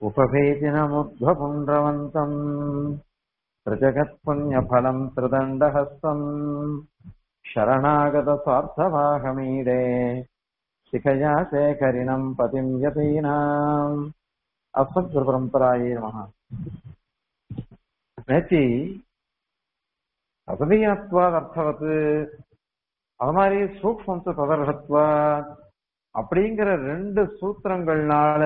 उपभेदिनमुद्ध्वपुण्ड्रवन्तम् प्रजगत्पुण्यफलम् त्रिदण्डहस्तम् शरणागतस्वार्थवाहमीडे शिखया शेखरिणम् पतिम् यतीनाम् अस्मद्गुरुपरम्परायै नमः நேத்தி அசதீனத்வாத் அர்த்தவத்து அது மாதிரி சூக்மத்து ததர்ஹத்வா அப்படிங்கிற ரெண்டு சூத்திரங்கள்னால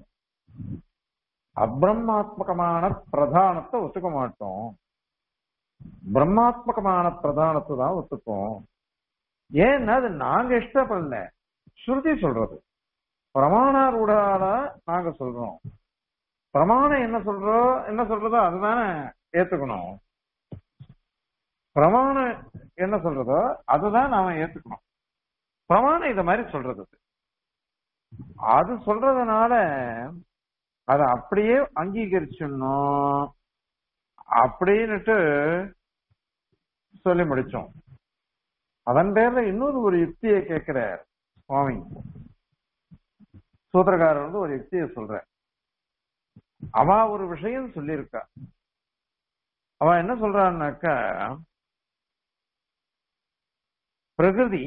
அப்ரஹ்மாத்மகமான பிரதானத்தை ஒத்துக்க மாட்டோம் பிரம்மாத்மகமான பிரதானத்தை தான் ஒத்துப்போம் ஏன்னா அது நாங்க இஷ்டப்படல ஸ்ருதி சொல்றது பிரமாணாரூடால நாங்க சொல்றோம் பிரமாணம் என்ன சொல்றோம் என்ன சொல்றதோ அதுதானே ஏத்துக்கணும் பிரமாணம் என்ன சொல்றதோ அதுதான் நாம ஏத்துக்கணும் பிரமாணம் இத மாதிரி சொல்றது அது சொல்றதுனால அதை அப்படியே அங்கீகரிச்சிடணும் அப்படின்னுட்டு சொல்லி முடிச்சோம் அதன் பேர்ல இன்னொரு ஒரு யுக்தியை கேட்கிறார் சுவாமி சூத்திரக்காரர் வந்து ஒரு யுக்தியை சொல்ற அவ ஒரு விஷயம் சொல்லியிருக்கா அவ என்ன சொல்றான்னாக்கா பிரகிருதி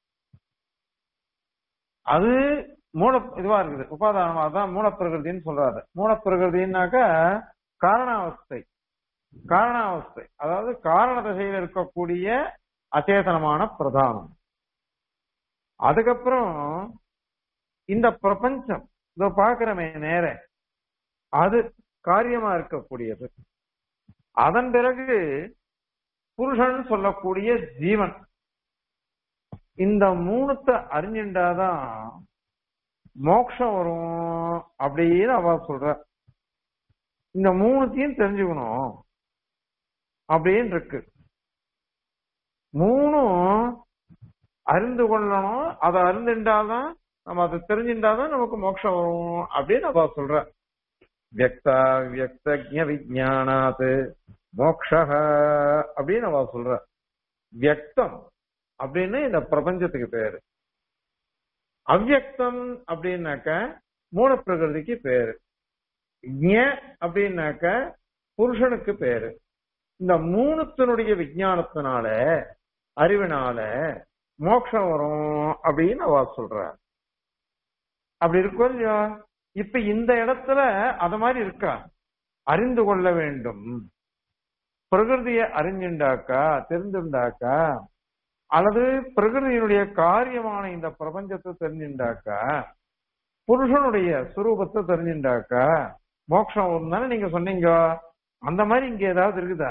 அது மூல இதுவா இருக்குது உபாதானமா தான் மூலப்பிரகிருதின்னு சொல்றாரு மூலப்பிரகிருதின்னாக்கா காரணாவஸ்தை காரணாவஸ்தை அதாவது காரண திசையில் இருக்கக்கூடிய அச்சேதனமான பிரதானம் அதுக்கப்புறம் இந்த பிரபஞ்சம் இதோ பாக்குறமே நேர அது காரியமா இருக்கக்கூடியது அதன் பிறகு புருஷன் சொல்லக்கூடிய ஜீவன் இந்த மூணுத்த அறிஞ்சின்றாதான் மோட்சம் வரும் அப்படின்னு அவ சொல்ற இந்த மூணுத்தையும் தெரிஞ்சுக்கணும் அப்படின்னு இருக்கு மூணும் அறிந்து கொள்ளணும் அதை அறிந்துட்டாதான் நம்ம அதை தெரிஞ்சுட்டாதான் நமக்கு மோட்சம் வரும் அப்படின்னு அவ சொல்ற வியக்தா வியக்தஜ விஜானாத் மோக்ஷ அப்படின்னு அவ சொல்ற வியக்தம் அப்படின்னு இந்த பிரபஞ்சத்துக்கு பேரு அவ்வியக்தம் அப்படின்னாக்க மூல பிரகிருதிக்கு பேரு ஞ அப்படின்னாக்க புருஷனுக்கு பேரு இந்த மூணுத்தினுடைய விஜயானத்தினால அறிவினால மோட்சம் வரும் அப்படின்னு அவ சொல்ற அப்படி இருக்கும் இல்லையா இப்ப இந்த இடத்துல அத மாதிரி இருக்கா அறிந்து கொள்ள வேண்டும் பிரகிருதிய அறிஞ்சுண்டாக்கா தெரிஞ்சுண்டாக்கா அல்லது பிரகிருதியினுடைய காரியமான இந்த பிரபஞ்சத்தை தெரிஞ்சுண்டாக்கா புருஷனுடைய சுரூபத்தை தெரிஞ்சுண்டாக்கா மோட்சம் வரும் தானே நீங்க சொன்னீங்க அந்த மாதிரி இங்க ஏதாவது இருக்குதா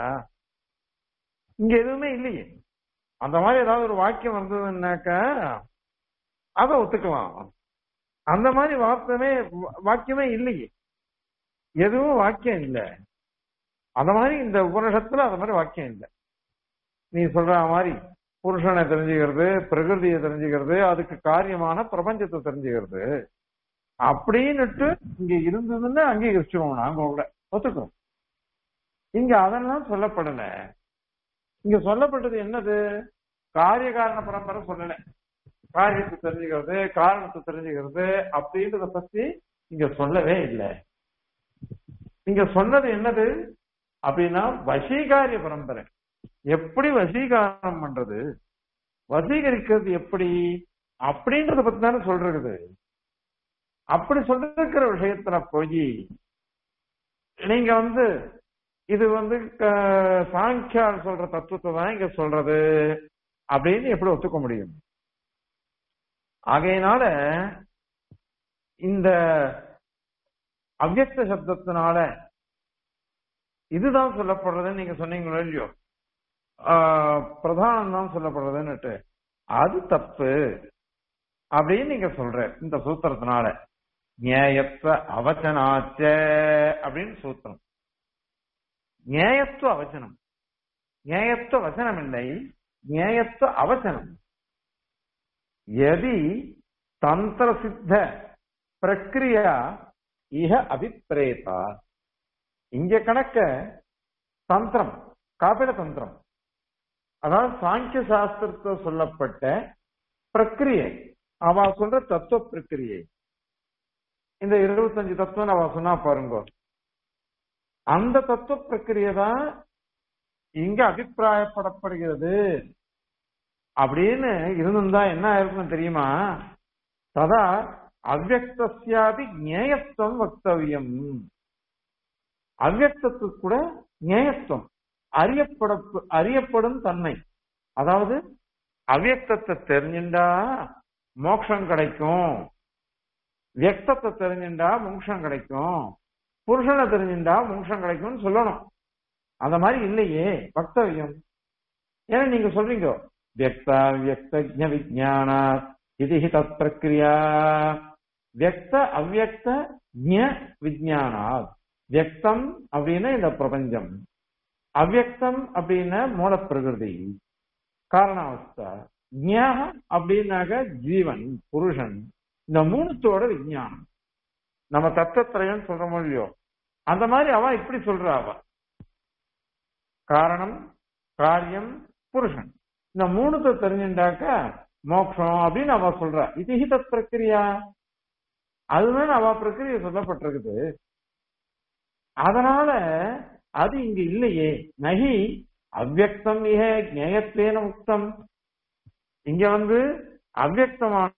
இங்க எதுவுமே இல்லையே அந்த மாதிரி ஏதாவது ஒரு வாக்கியம் வந்ததுன்னாக்கா அதை ஒத்துக்கலாம் அந்த மாதிரி வார்த்தமே வாக்கியமே இல்லையே எதுவும் வாக்கியம் இல்லை அந்த மாதிரி இந்த உபனிஷத்துல அந்த மாதிரி வாக்கியம் இல்லை நீ சொல்ற மாதிரி புருஷனை தெரிஞ்சுக்கிறது பிரகிருதியை தெரிஞ்சுக்கிறது அதுக்கு காரியமான பிரபஞ்சத்தை தெரிஞ்சுக்கிறது அப்படின்னுட்டு இங்க இருந்ததுன்னு அங்கீகரிச்சிருவோம் நாங்க கூட ஒத்துக்கிறோம் இங்க அதெல்லாம் சொல்லப்படல இங்க சொல்லப்பட்டது என்னது காரிய காரண பரம்பரை சொல்லல காரியத்தை தெரிஞ்சுக்கிறது காரணத்தை தெரிஞ்சுக்கிறது அப்படின்றத பத்தி இங்க சொல்லவே இல்லை இங்க சொன்னது என்னது அப்படின்னா வசீகாரிய பரம்பரை எப்படி வசீகாரம் பண்றது வசீகரிக்கிறது எப்படி அப்படின்றத பத்தி தானே சொல்றது அப்படி சொல்லிருக்கிற விஷயத்துல போய் நீங்க வந்து இது வந்து சாங்கியால் சொல்ற தத்துவத்தை தான் இங்க சொல்றது அப்படின்னு எப்படி ஒத்துக்க முடியும் ஆகையினால இந்த அவ்வக்த சப்தத்தினால இதுதான் சொல்லப்படுறதுன்னு நீங்க சொன்னீங்களோ இல்லையோ பிரதானம் தான் சொல்லப்படுறதுன்னுட்டு அது தப்பு அப்படின்னு நீங்க சொல்ற இந்த சூத்திரத்தினால நியாயத்துவ அவச்சனாச்ச அப்படின்னு சூத்திரம் நியாயத்துவ அவச்சனம் நியாயத்துவ வச்சனம் இல்லை நியாயத்துவ அவச்சனம் எதி தந்திர சித்த பிரக்ரியா இஹ அபிப்பிரேதா இங்க கணக்க தந்திரம் காப்பிட தந்திரம் அதாவது சாங்கிய சாஸ்திரத்தை சொல்லப்பட்ட பிரக்கிரியை அவ சொல்ற தத்துவ பிரக்கிரியை இந்த இருபத்தஞ்சு தத்துவம் அவ சொன்னா பாருங்க அந்த தத்துவ பிரக்கிரியை தான் இங்க அபிப்பிராயப்படப்படுகிறது அப்படின்னு இருந்திருந்தா என்ன ஆயிருக்கும் தெரியுமா ததா அவ்வக்தியாபி ஞேயத்துவம் வக்தவியம் அவ்வக்தத்துக்கு கூட ஞேயத்துவம் அறியப்பட அறியப்படும் தன்மை அதாவது அவ்வக்தத்தை தெரிஞ்சுண்டா மோட்சம் கிடைக்கும் வியக்தத்தை தெரிஞ்சுண்டா மோட்சம் கிடைக்கும் புருஷனை தெரிஞ்சுண்டா மோட்சம் கிடைக்கும்னு சொல்லணும் அந்த மாதிரி இல்லையே வக்தவியம் ஏன்னா நீங்க சொல்றீங்க வியக்தா வியக்தஜ விஜானா இது தத் பிரக்ரியா வியக்த அவ்வக்த ஜ விஜானா வியக்தம் அப்படின்னா இந்த பிரபஞ்சம் அவ்வக்தம் அப்படின்னா மூல பிரகிருதி காரணாவஸ்தா ஜாக அப்படின்னாக்க ஜீவன் புருஷன் இந்த மூணுத்தோட விஞ்ஞானம் நம்ம தத்துவத்திரையும் சொல்றோமோ இல்லையோ அந்த மாதிரி அவ இப்படி சொல்றா அவ காரணம் காரியம் புருஷன் இந்த மூணுத்தை தெரிஞ்சுட்டாக்க மோட்சம் அப்படின்னு அவ சொல்றா இது தத் பிரக்கிரியா அதுதான் அவ பிரக்கிரியை சொல்லப்பட்டிருக்குது அதனால அது இங்க இல்லையே நகி அவ்வக்தம் மிக ஞேயத்தேன முக்தம் இங்க வந்து அவ்வக்தமான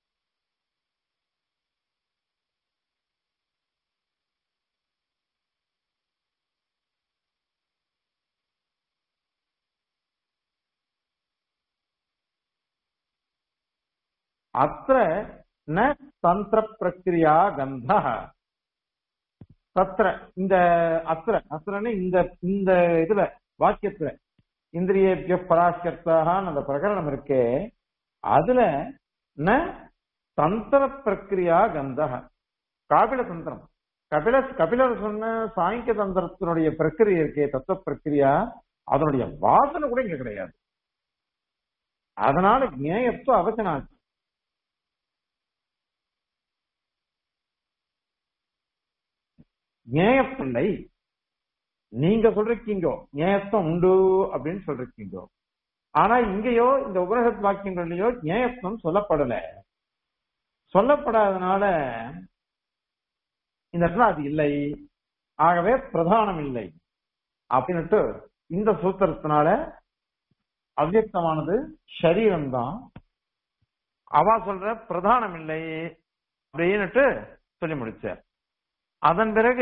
அத்த ந தந்திர பிரக்கிரியா கந்த தத்திர இந்த அத்திர அத்திரன்னு இந்த இந்த இதுல வாக்கியத்துல இந்திரியேபிய பராசக்தாகான்னு அந்த பிரகரணம் இருக்கே அதுல ந தந்திர பிரக்கிரியா கந்தக காபில தந்திரம் கபில கபிலர் சொன்ன சாங்கிய தந்திரத்தினுடைய பிரக்கிரியை இருக்கே தத்துவ பிரக்கிரியா அதனுடைய வாசனை கூட இங்க கிடையாது அதனால ஞேயத்துவ அவசனாச்சு ஞேயப்பிள்ளை நீங்க சொல்றீங்க ஞேயத்துவம் உண்டு அப்படின்னு சொல்றீங்க ஆனா இங்கேயோ இந்த உபனிஷத் வாக்கியங்கள்லயோ ஞேயத்துவம் சொல்லப்படல சொல்லப்படாதனால இந்த இடத்துல அது இல்லை ஆகவே பிரதானம் இல்லை அப்படின்னுட்டு இந்த சூத்திரத்தினால அவ்வியக்தமானது சரீரம்தான் அவ சொல்ற பிரதானம் இல்லை அப்படின்னுட்டு சொல்லி முடிச்சார் அதன் பிறகு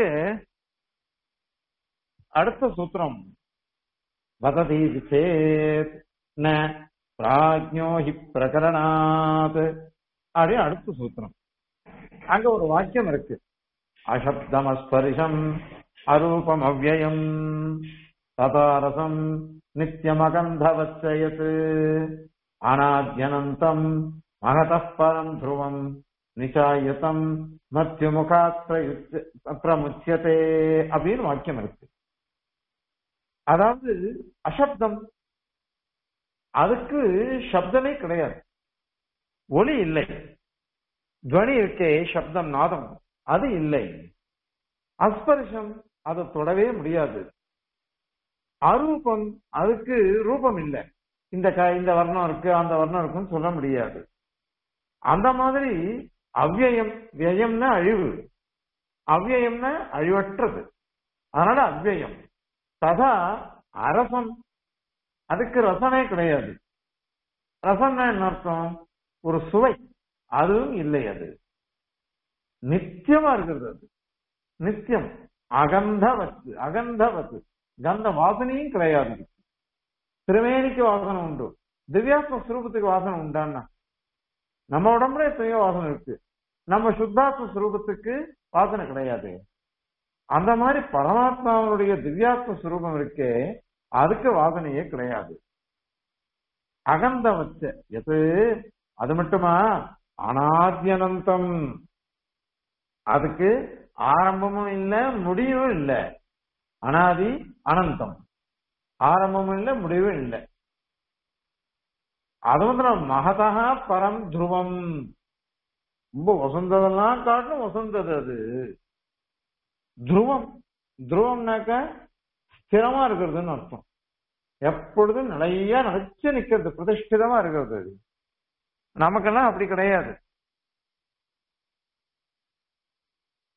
அடுத்த சூத்திரம் வததி சேத் ந பிராஜ்யோ ஹி பிரகரணாத் அப்படின்னு அடுத்த சூத்திரம் அங்க ஒரு வாக்கியம் இருக்கு அசப்தமஸ்பரிசம் அரூபம் அவ்வயம் ததாரசம் நித்தியமகந்தவச்சயத் அநாத்யனந்தம் மகதः பரம் ध्रुवम् நிச்சாயத்தம் மத்தியமுகாத் பிரமுச்சியதே அப்படின்னு வாக்கியம் இருக்கு அதாவது அசப்தம் அதுக்கு சப்தமே கிடையாது ஒலி இல்லை துவனி இருக்கே சப்தம் நாதம் அது இல்லை அஸ்பர்ஷம் அதை தொடவே முடியாது அரூபம் அதுக்கு ரூபம் இல்லை இந்த க இந்த வர்ணம் இருக்கு அந்த வர்ணம் இருக்குன்னு சொல்ல முடியாது அந்த மாதிரி அவ்யயம் வியயம்னா அழிவு அவ்யயம்னா அழிவற்றது அதனால அவ்யயம் ததா அரசம் அதுக்கு ரசமே கிடையாது ரசம்னா என்ன அர்த்தம் ஒரு சுவை அதுவும் இல்லை அது நித்தியமா இருக்கிறது அது நித்தியம் அகந்தவத்து அகந்தவத்து கந்த வாசனையும் கிடையாது திருமேனிக்கு வாசனை உண்டு திவ்யாத்ம ஸ்வரூபத்துக்கு வாசனை உண்டான்னா நம்ம உடம்புல எத்தனையோ வாசனை இருக்கு நம்ம சுத்தாத்ம ஸ்வரூபத்துக்கு வாசனை கிடையாது அந்த மாதிரி பரமாத்மாவுடைய திவ்யாத்ம ஸ்வரூபம் இருக்கே அதுக்கு வாசனையே கிடையாது அகந்த வச்ச எது அது மட்டுமா அனாத்யனந்தம் அதுக்கு ஆரம்பமும் இல்ல முடிவும் இல்ல அனாதி அனந்தம் ஆரம்பமும் இல்ல முடிவும் இல்லை அது வந்து மகதா பரம் துருவம் ரொம்ப வசந்ததெல்லாம் காட்டணும் வசந்தது அது துருவம் துருவம்னாக்க ஸ்திரமா இருக்கிறதுன்னு அர்த்தம் எப்பொழுதும் நிறைய நினைச்சு நிக்கிறது பிரதிஷ்டிதமா இருக்கிறது அது நமக்கெல்லாம் அப்படி கிடையாது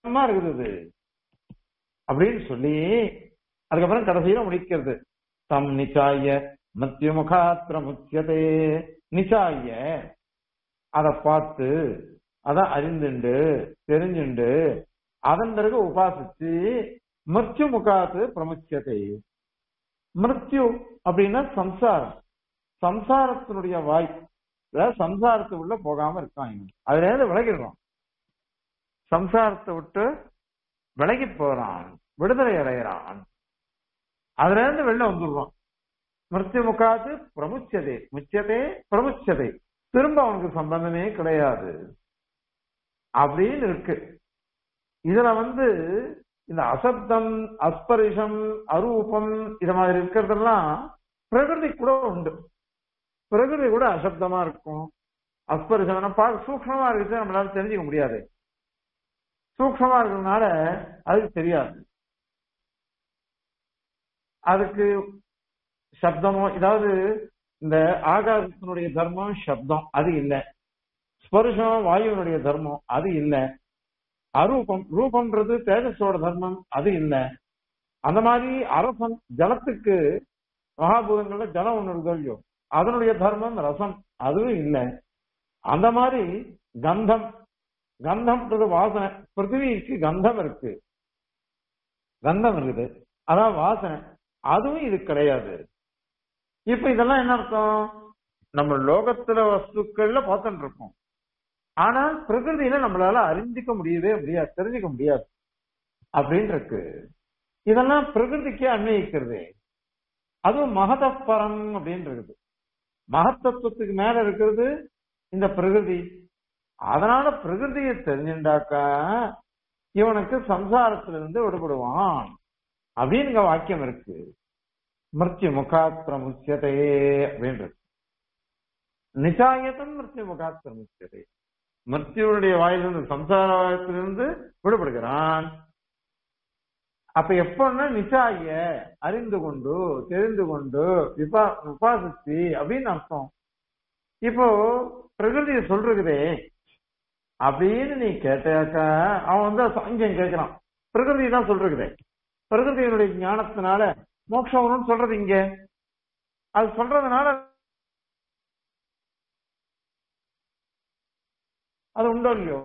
பிரகாசமா இருக்குது இது அப்படின்னு சொல்லி அதுக்கப்புறம் கடைசியில முடிக்கிறது தம் நிச்சாய மத்தியமுகாத் பிரமுச்சியதே நிச்சாய அதை பார்த்து அதை அறிந்துண்டு தெரிஞ்சுண்டு அதன் பிறகு உபாசிச்சு மிருத்யு முகாத்து பிரமுச்சியதை மிருத்யு அப்படின்னா சம்சாரம் சம்சாரத்தினுடைய வாய் அதாவது சம்சாரத்துக்குள்ள போகாம இருக்காங்க அதுல இருந்து விலகிடுறோம் சம்சாரத்தை விட்டு விலகி போறான் விடுதலை அடைகிறான் அதுல இருந்து வெளில வந்துடுவான் மிருத்யு முகாத்து பிரமுச்சதே முச்சதே பிரமுச்சதே திரும்ப அவனுக்கு சம்பந்தமே கிடையாது அப்படின்னு இருக்கு இதுல வந்து இந்த அசப்தம் அஸ்பரிஷம் அரூபம் இது மாதிரி இருக்கிறதெல்லாம் பிரகிருதி கூட உண்டு பிரகிருதி கூட அசப்தமா இருக்கும் அஸ்பரிசம் பார்க்க சூக்ஷமா இருக்குது நம்மளால தெரிஞ்சுக்க முடியாது சூக்ஷமா இருக்கிறதுனால அதுக்கு தெரியாது அதுக்கு சப்தமோ ஏதாவது இந்த ஆகாசத்தினுடைய தர்மம் சப்தம் அது இல்லை ஸ்பர்ஷம் வாயுவினுடைய தர்மம் அது இல்லை அரூபம் ரூபம்ன்றது தேஜஸோட தர்மம் அது இல்லை அந்த மாதிரி அரசம் ஜலத்துக்கு மகாபூதங்கள்ல ஜலம் ஒண்ணு இருக்கோ இல்லையோ அதனுடைய தர்மம் ரசம் அதுவும் இல்லை அந்த மாதிரி கந்தம் கந்தம்ன்றது வாசனை பிருத்திவிக்கு கந்தம் இருக்கு கந்தம் இருக்குது அதான் வாசனை அதுவும் இது கிடையாது இப்ப இதெல்லாம் என்ன அர்த்தம் நம்ம லோகத்துல வஸ்துக்கள்ல பார்த்துட்டு இருக்கோம் ஆனால் பிரகிருதியில நம்மளால அறிஞ்சிக்க முடியவே முடியாது தெரிஞ்சுக்க முடியாது அப்படின்னு இருக்கு இதெல்லாம் பிரகிருதிக்கே அன்வயிக்கிறது அதுவும் மகதப்பரம் அப்படின்னு இருக்குது மகத்தத்துவத்துக்கு மேல இருக்கிறது இந்த பிரகிருதி அதனால பிரகிருதியை தெரிஞ்சுட்டாக்கா இவனுக்கு சம்சாரத்திலிருந்து விடுபடுவான் அப்படின்னு இங்க வாக்கியம் இருக்கு மிருத்யு முகாத் பிரமுச்சியதே அப்படின்றது நிச்சாயத்தம் மிருத்யு முகாத் பிரமுச்சியதே மிருத்யுடைய வாயிலிருந்து சம்சாரத்திலிருந்து விடுபடுகிறான் அப்ப எப்பன்னா நிச்சாய அறிந்து கொண்டு தெரிந்து கொண்டு விபா உபாசிச்சு அப்படின்னு அர்த்தம் இப்போ பிரகிருதியை சொல்றதே அப்படின்னு நீ கேட்டாக்கா அவன் வந்து சாங்கியம் கேட்கிறான் பிரகிருதி தான் சொல்றதே பிரகிருதியினுடைய ஞானத்தினால மோட்சம் வரும்னு சொல்றது இங்க அது சொல்றதுனால அது உண்டோ இல்லையோ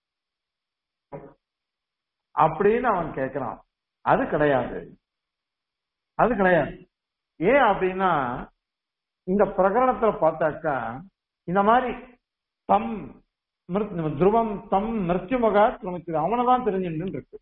அப்படின்னு அவன் கேட்கிறான் அது கிடையாது அது கிடையாது ஏன் அப்படின்னா இந்த பிரகரணத்துல பார்த்தாக்கா இந்த மாதிரி தம் மிருத்- துருவம் தம் மிருத்யுமகா துருமிச்சது அவனை தான் தெரிஞ்சுட்டு இருக்கு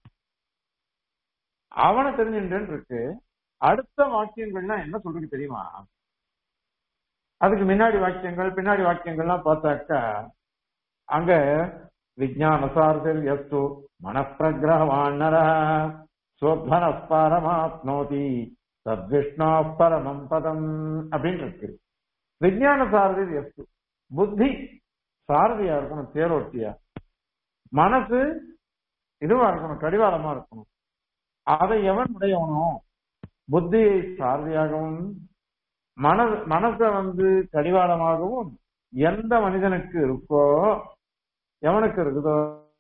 அவனை தெரிஞ்சுட்டு இருக்கு அடுத்த வாக்கியங்கள்லாம் என்ன சொல்றது தெரியுமா அதுக்கு முன்னாடி வாக்கியங்கள் பின்னாடி வாக்கியங்கள்லாம் பார்த்தாக்கா அங்க விஜயான சாரதில் எஸ்து மனப்பிரகிரகவாணர சோத்வன பரமாத்னோதி தத்விஷ்ணா பரமம் பதம் அப்படின்னு இருக்கு விஜயான சாரதில் எஸ்து புத்தி சாரதியா இருக்கணும் தேரோட்டியா மனசு இதுவா இருக்கணும் கடிவாளமா இருக்கணும் அதை எவன் உடையவனோ புத்தியை சாரதியாகவும் மன மனசை வந்து கடிவாளமாகவும் எந்த மனிதனுக்கு இருக்கோ எவனுக்கு இருக்குதோ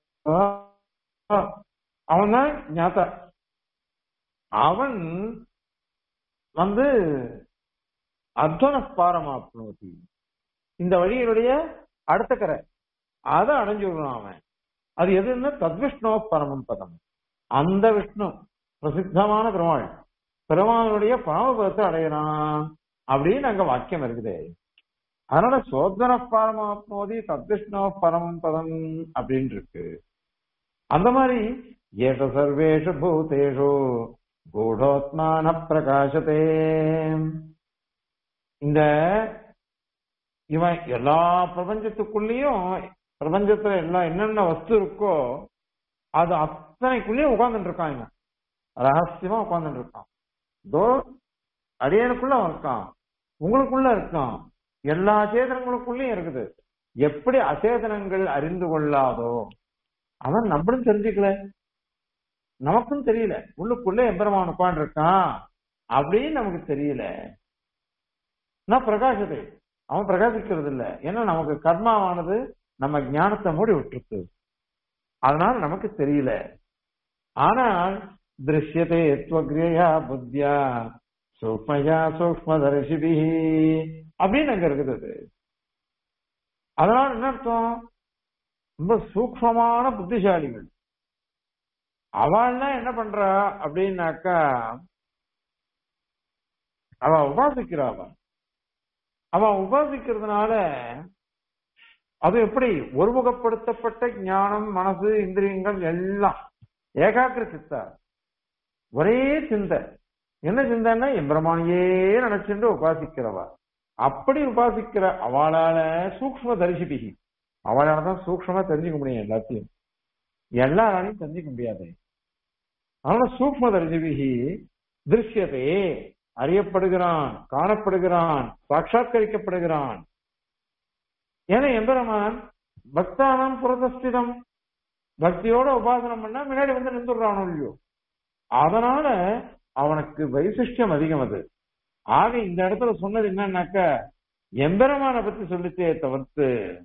அவன் தான் ஞாத்தா அவன் வந்து அர்த்தன பாரமாப்னோதி இந்த வழியினுடைய அடுத்த கரை அதை அடைஞ்சு விடுறான் அவன் அது எதுன்னா தத்விஷ்ணோ பரமம் பதம் அந்த விஷ்ணு பிரசித்தமான பெருமாள் பெருமாளுடைய பரமபதத்தை அடையறான் அப்படின்னு அங்க வாக்கியம் இருக்குது அதனால சோதன பரமாத்மோதி தத்விஷ்ணோ பரமம் பதம் அப்படின்னு இருக்கு அந்த மாதிரி ஏஷ சர்வேஷு பூதேஷு கூடோத்மான பிரகாசத்தே இந்த இவன் எல்லா பிரபஞ்சத்துக்குள்ளேயும் பிரபஞ்சத்துல எல்லாம் என்னென்ன வஸ்து இருக்கோ அது அத்தனைக்குள்ளேயும் உட்கார்ந்துட்டு இருக்கான் இவன் ரகசியமா உட்கார்ந்துட்டு இருக்கான் தோ அடியனுக்குள்ள அவன் இருக்கான் உங்களுக்குள்ள இருக்கான் எல்லா சேதனங்களுக்குள்ளயும் இருக்குது எப்படி அசேதனங்கள் அறிந்து கொள்ளாதோ அவன் நம்மளும் தெரிஞ்சுக்கல நமக்கும் தெரியல உள்ளுக்குள்ள எம்பெருமான் உட்கார்ந்து இருக்கான் அப்படின்னு நமக்கு தெரியல நான் பிரகாசத்தை அவன் பிரகாசிக்கிறது இல்ல ஏன்னா நமக்கு கர்மாவானது நம்ம ஞானத்தை மூடி விட்டுருக்கு அதனால நமக்கு தெரியல ஆனால் திருஷ்யதே துவக்ரியா புத்தியா சூக்மயா சூக்மதர்ஷிபி அப்படின்னு அங்க இருக்குது அது அதனால என்ன அர்த்தம் ரொம்ப சூக்மமான புத்திசாலிகள் அவள்லாம் என்ன பண்றா அப்படின்னாக்கா அவ உபாசிக்கிறா அவ அவ உபாசிக்கிறதுனால அது எப்படி ஒருமுகப்படுத்தப்பட்ட ஞானம் மனசு இந்திரியங்கள் எல்லாம் ஏகாக்கிர சித்தா ஒரே சிந்தை என்ன சிந்தைன்னா எம்பிரமானியே நினைச்சுட்டு உபாசிக்கிறவா அப்படி உபாசிக்கிற அவளால சூக்ம தரிசிபிகி அவளால தான் சூக்மமா தெரிஞ்சுக்க முடியும் எல்லாத்தையும் எல்லாராலையும் தெரிஞ்சுக்க முடியாது அதனால சூக்ம தரிசிபிகி திருஷ்யதே அறியப்படுகிறான் காணப்படுகிறான் சாட்சாத்கரிக்கப்படுகிறான் ஏன்னா எம்பெருமான் பக்தானம் புரதஸ்திதம் பக்தியோட உபாசனம் பண்ணா முன்னாடி வந்து நின்றுடுறானோ இல்லையோ அதனால அவனுக்கு வைசிஷ்டியம் அதிகம் அது ஆக இந்த இடத்துல சொன்னது என்னன்னாக்க எம்பெருமான பத்தி சொல்லிச்சே தவிர்த்து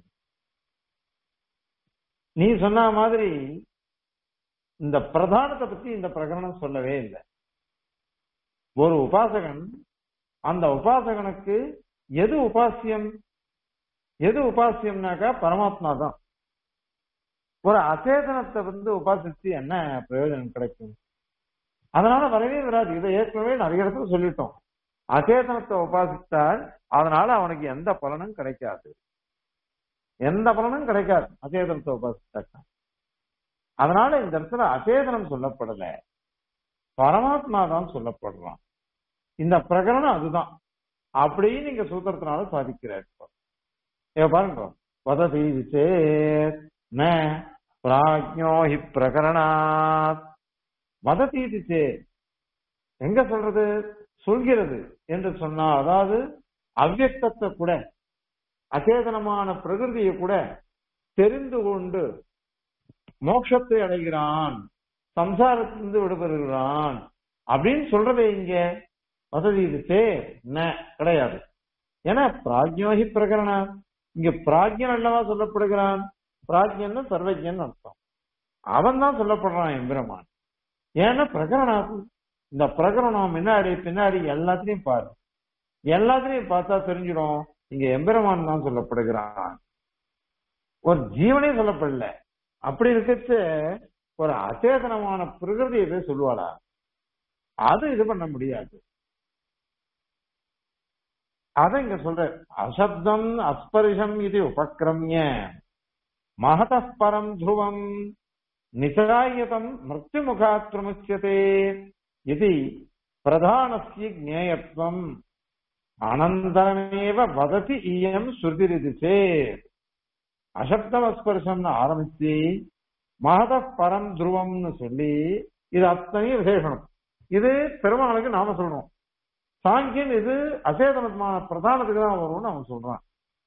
நீ சொன்ன மாதிரி இந்த பிரதானத்தை பத்தி இந்த பிரகரணம் சொல்லவே இல்லை ஒரு உபாசகன் அந்த உபாசகனுக்கு எது உபாசியம் எது உபாசியம்னாக்கா பரமாத்மா தான் ஒரு அச்சேதனத்தை வந்து உபாசிச்சு என்ன பிரயோஜனம் கிடைக்கும் அதனால வரவே வராது இதை ஏற்கனவே நிறைய இடத்துல சொல்லிட்டோம் அச்சேதனத்தை உபாசித்தால் அதனால அவனுக்கு எந்த பலனும் கிடைக்காது எந்த பலனும் கிடைக்காது அச்சேதனத்தை உபாசித்தாக்கா அதனால இந்த இடத்துல அச்சேதனம் சொல்லப்படல பரமாத்மா தான் சொல்லப்படுறான் இந்த பிரகரணம் அதுதான் அப்படின்னு நீங்க சூத்திரத்தினால சாதிக்கிறார் இப்ப பாருங்க வததி சேத் ந பிராஜ்யோ ஹி பிரகரணாத் வததி சேத் எங்க சொல்றது சொல்கிறது என்று சொன்னா அதாவது அவ்வக்தத்தை கூட அச்சேதனமான பிரகிருதியை கூட தெரிந்து கொண்டு மோட்சத்தை அடைகிறான் சம்சாரத்திலிருந்து விடுபடுகிறான் அப்படின்னு சொல்றதே இங்க வசதி இது என்ன கிடையாது ஏன்னா பிராஜ்யோகி பிரகரணம் இங்க பிராஜ்யன் அல்லவா சொல்லப்படுகிறான் பிராஜ்யன்னு சர்வஜன் அர்த்தம் அவன் தான் சொல்லப்படுறான் எம்பிரமான் ஏன்னா பிரகரணம் இந்த பிரகரணம் முன்னாடி பின்னாடி எல்லாத்திலையும் பாரு எல்லாத்திலையும் பார்த்தா தெரிஞ்சிடும் இங்க எம்பெருமான் தான் சொல்லப்படுகிறான் ஒரு ஜீவனே சொல்லப்படல அப்படி இருக்கிறது ஒரு அச்சேதனமான பிரகிருதியை போய் சொல்லுவாளா அது இது பண்ண முடியாது அத இங்க சொல்ற அசப்தம் அஸ்பரிஷம் இது உபக்கிரமிய மகத பரம் துருவம் நிசராயதம் மிருத்யுமுகாத் பிரமுச்சியதே இது பிரதானஸ்ய ஜேயத்வம் அனந்தரமேவ வததி இயம் ஸ்ருதிரிது சேத் அசப்தம் அஸ்பர்ஷம்னு ஆரம்பிச்சு மகத பரம் துருவம்னு சொல்லி இது அத்தனையும் விசேஷனம் இது பெருமாளுக்கு நாம சொல்றோம் சாங்கியன் இது அசேதனமான பிரதானத்துக்கு தான் வரும்னு அவன் சொல்றான்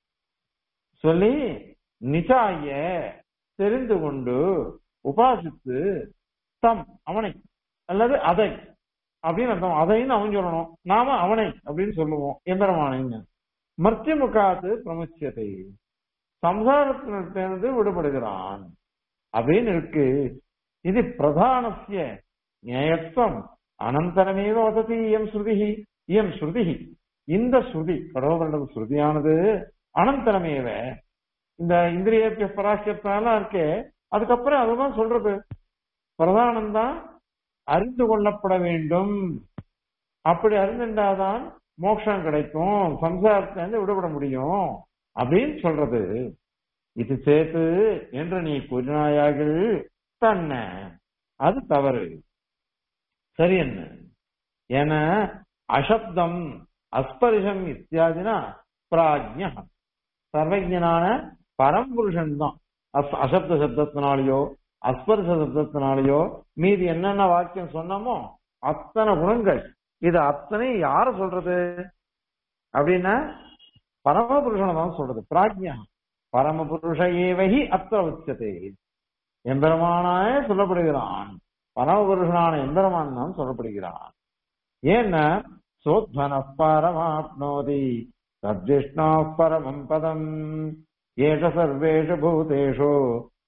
சொல்லி நிசாய தெரிந்து கொண்டு உபாசித்து தம் அவனை அல்லது அதை அப்படின்னு அர்த்தம் அதைன்னு அவன் சொல்லணும் நாம அவனை அப்படின்னு சொல்லுவோம் எம்பெருமானைன்னு மர்த்தியமுகாத்து பிரமுச்சியத்தை சம்சாரத்தினிருந்து விடுபடுகிறான் அப்படின்னு இருக்கு இது பிரதானசிய நியாயத்துவம் அனந்தரமேவ வசதி இயம் ஸ்ருதி இயம் ஸ்ருதி இந்த ஸ்ருதி கடவுளோட ஸ்ருதியானது அனந்தரமேவ இந்த இந்திரிய பராசியத்தாலாம் இருக்கே அதுக்கப்புறம் அதுதான் சொல்றது பிரதானம் தான் அறிந்து கொள்ளப்பட வேண்டும் அப்படி அறிந்துட்டாதான் மோட்சம் கிடைக்கும் சம்சாரத்திலிருந்து விடுபட முடியும் அப்படின்னு சொல்றது இது சேர்த்து என்று நீ கூறினாயாக தன்ன அது தவறு சரி என்ன என அசப்தம் அஸ்பரிஷம் இத்தியாதினா பிராஜ்ய சர்வஜனான பரம்புருஷன் தான் அசப்த சப்தத்தினாலேயோ அஸ்பர்ஷ சப்தத்தினாலேயோ மீதி என்னென்ன வாக்கியம் சொன்னோமோ அத்தனை குணங்கள் இது அத்தனை யார சொல்றது அப்படின்னா பரமபுருஷனை தான் சொல்றது பிராஜ்யா பரமபுருஷ ஏவகி அத்த உச்சத்தை எம்பெருமானாய சொல்லப்படுகிறான் பரமபுருஷனான எம்பெருமான் தான் சொல்லப்படுகிறான் ஏன்னா சோத்வன பரமாப்னோதி தத்விஷ்ணா பரமம் பதம் ஏஷ சர்வேஷு பூதேஷு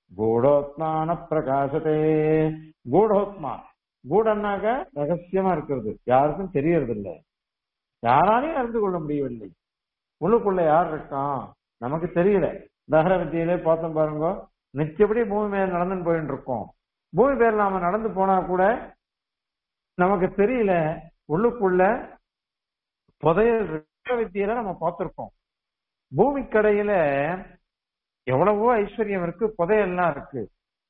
கூடோத்மான பிரகாசத்தே கூடோத்மா கூடன்னாக்க ரகசியமா இருக்கிறது யாருக்கும் தெரியறது இல்லை யாராலையும் அறிந்து கொள்ள முடியவில்லை உள்ளுக்குள்ள யார் இருக்கான் நமக்கு தெரியல தகர வித்தியிலே பார்த்தோம் பாருங்க நிச்சயப்படி பூமி மேல நடந்துன்னு போயிட்டு இருக்கோம் பூமி பேர் நாம நடந்து போனா கூட நமக்கு தெரியல உள்ளுக்குள்ள புதையல் இருக்க வித்தியில நம்ம பார்த்திருக்கோம் பூமி கடையில எவ்வளவோ ஐஸ்வர்யம் இருக்கு புதையல்லாம் இருக்கு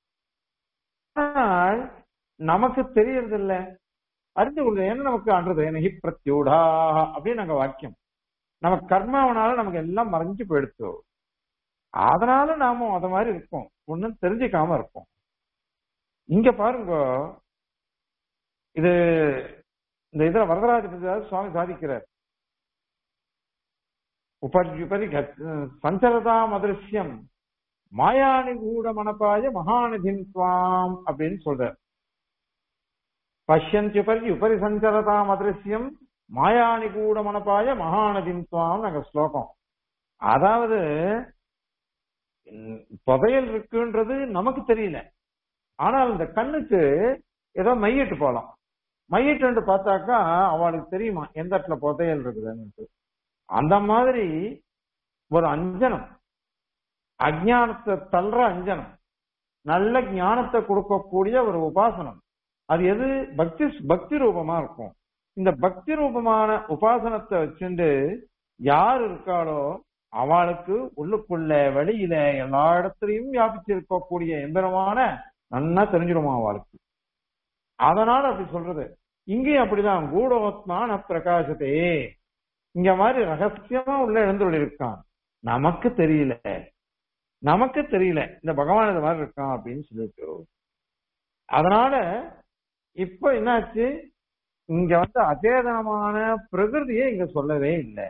ஆனால் நமக்கு தெரியறது இல்ல அறிந்து கொள்ள ஏன்னா நமக்கு அன்றது எனகி பிரத்யூடா அப்படின்னு நாங்க வாக்கியம் நம்ம கர்மாவனால நமக்கு எல்லாம் மறைஞ்சு போயிடுச்சு அதனால நாம அத மாதிரி இருக்கோம் ஒண்ணும் தெரிஞ்சுக்காம இருக்கோம் இங்க பாருங்க இது இந்த இதுல வரதராஜ பிரசாத் சுவாமி சாதிக்கிறார் உபரி உபரி சஞ்சரதாம் அதிருஷ்யம் மாயாணி கூட மனப்பாய மகாநிதின் துவாம் அப்படின்னு சொல்றார் பஷ்யந்த்யுபரி உபரி சஞ்சரதாம் அதிருஷ்யம் மாயாணி கூட மனப்பாய மகாநதின் துவாம் நாங்க ஸ்லோகம் அதாவது புதையல் இருக்குன்றது நமக்கு தெரியல ஆனால் இந்த கண்ணுக்கு ஏதோ மையிட்டு போலாம் மையிட்டு பார்த்தாக்கா அவளுக்கு தெரியுமா எந்த இடத்துல புதையல் இருக்குதுன்னு அந்த மாதிரி ஒரு அஞ்சனம் அஜானத்தை தள்ளுற அஞ்சனம் நல்ல ஞானத்தை கொடுக்கக்கூடிய ஒரு உபாசனம் அது எது பக்தி பக்தி ரூபமா இருக்கும் இந்த பக்தி ரூபமான உபாசனத்தை வச்சுட்டு யார் இருக்காளோ அவளுக்கு உள்ளுக்குள்ள வெளியில எல்லா இடத்துலயும் வியாபிச்சிருக்கக்கூடிய எந்திரமான நன்னா தெரிஞ்சிடுமா அவளுக்கு அதனால அப்படி சொல்றது இங்கேயும் அப்படிதான் கூடோத்மான பிரகாசத்தே இங்க மாதிரி ரகசியமா உள்ள எழுந்துள்ள இருக்கான் நமக்கு தெரியல நமக்கு தெரியல இந்த பகவான் இது மாதிரி இருக்கான் அப்படின்னு சொல்லிட்டு அதனால இப்ப என்னாச்சு இங்க வந்து அச்சேதனமான பிரகிருதியை இங்க சொல்லவே இல்லை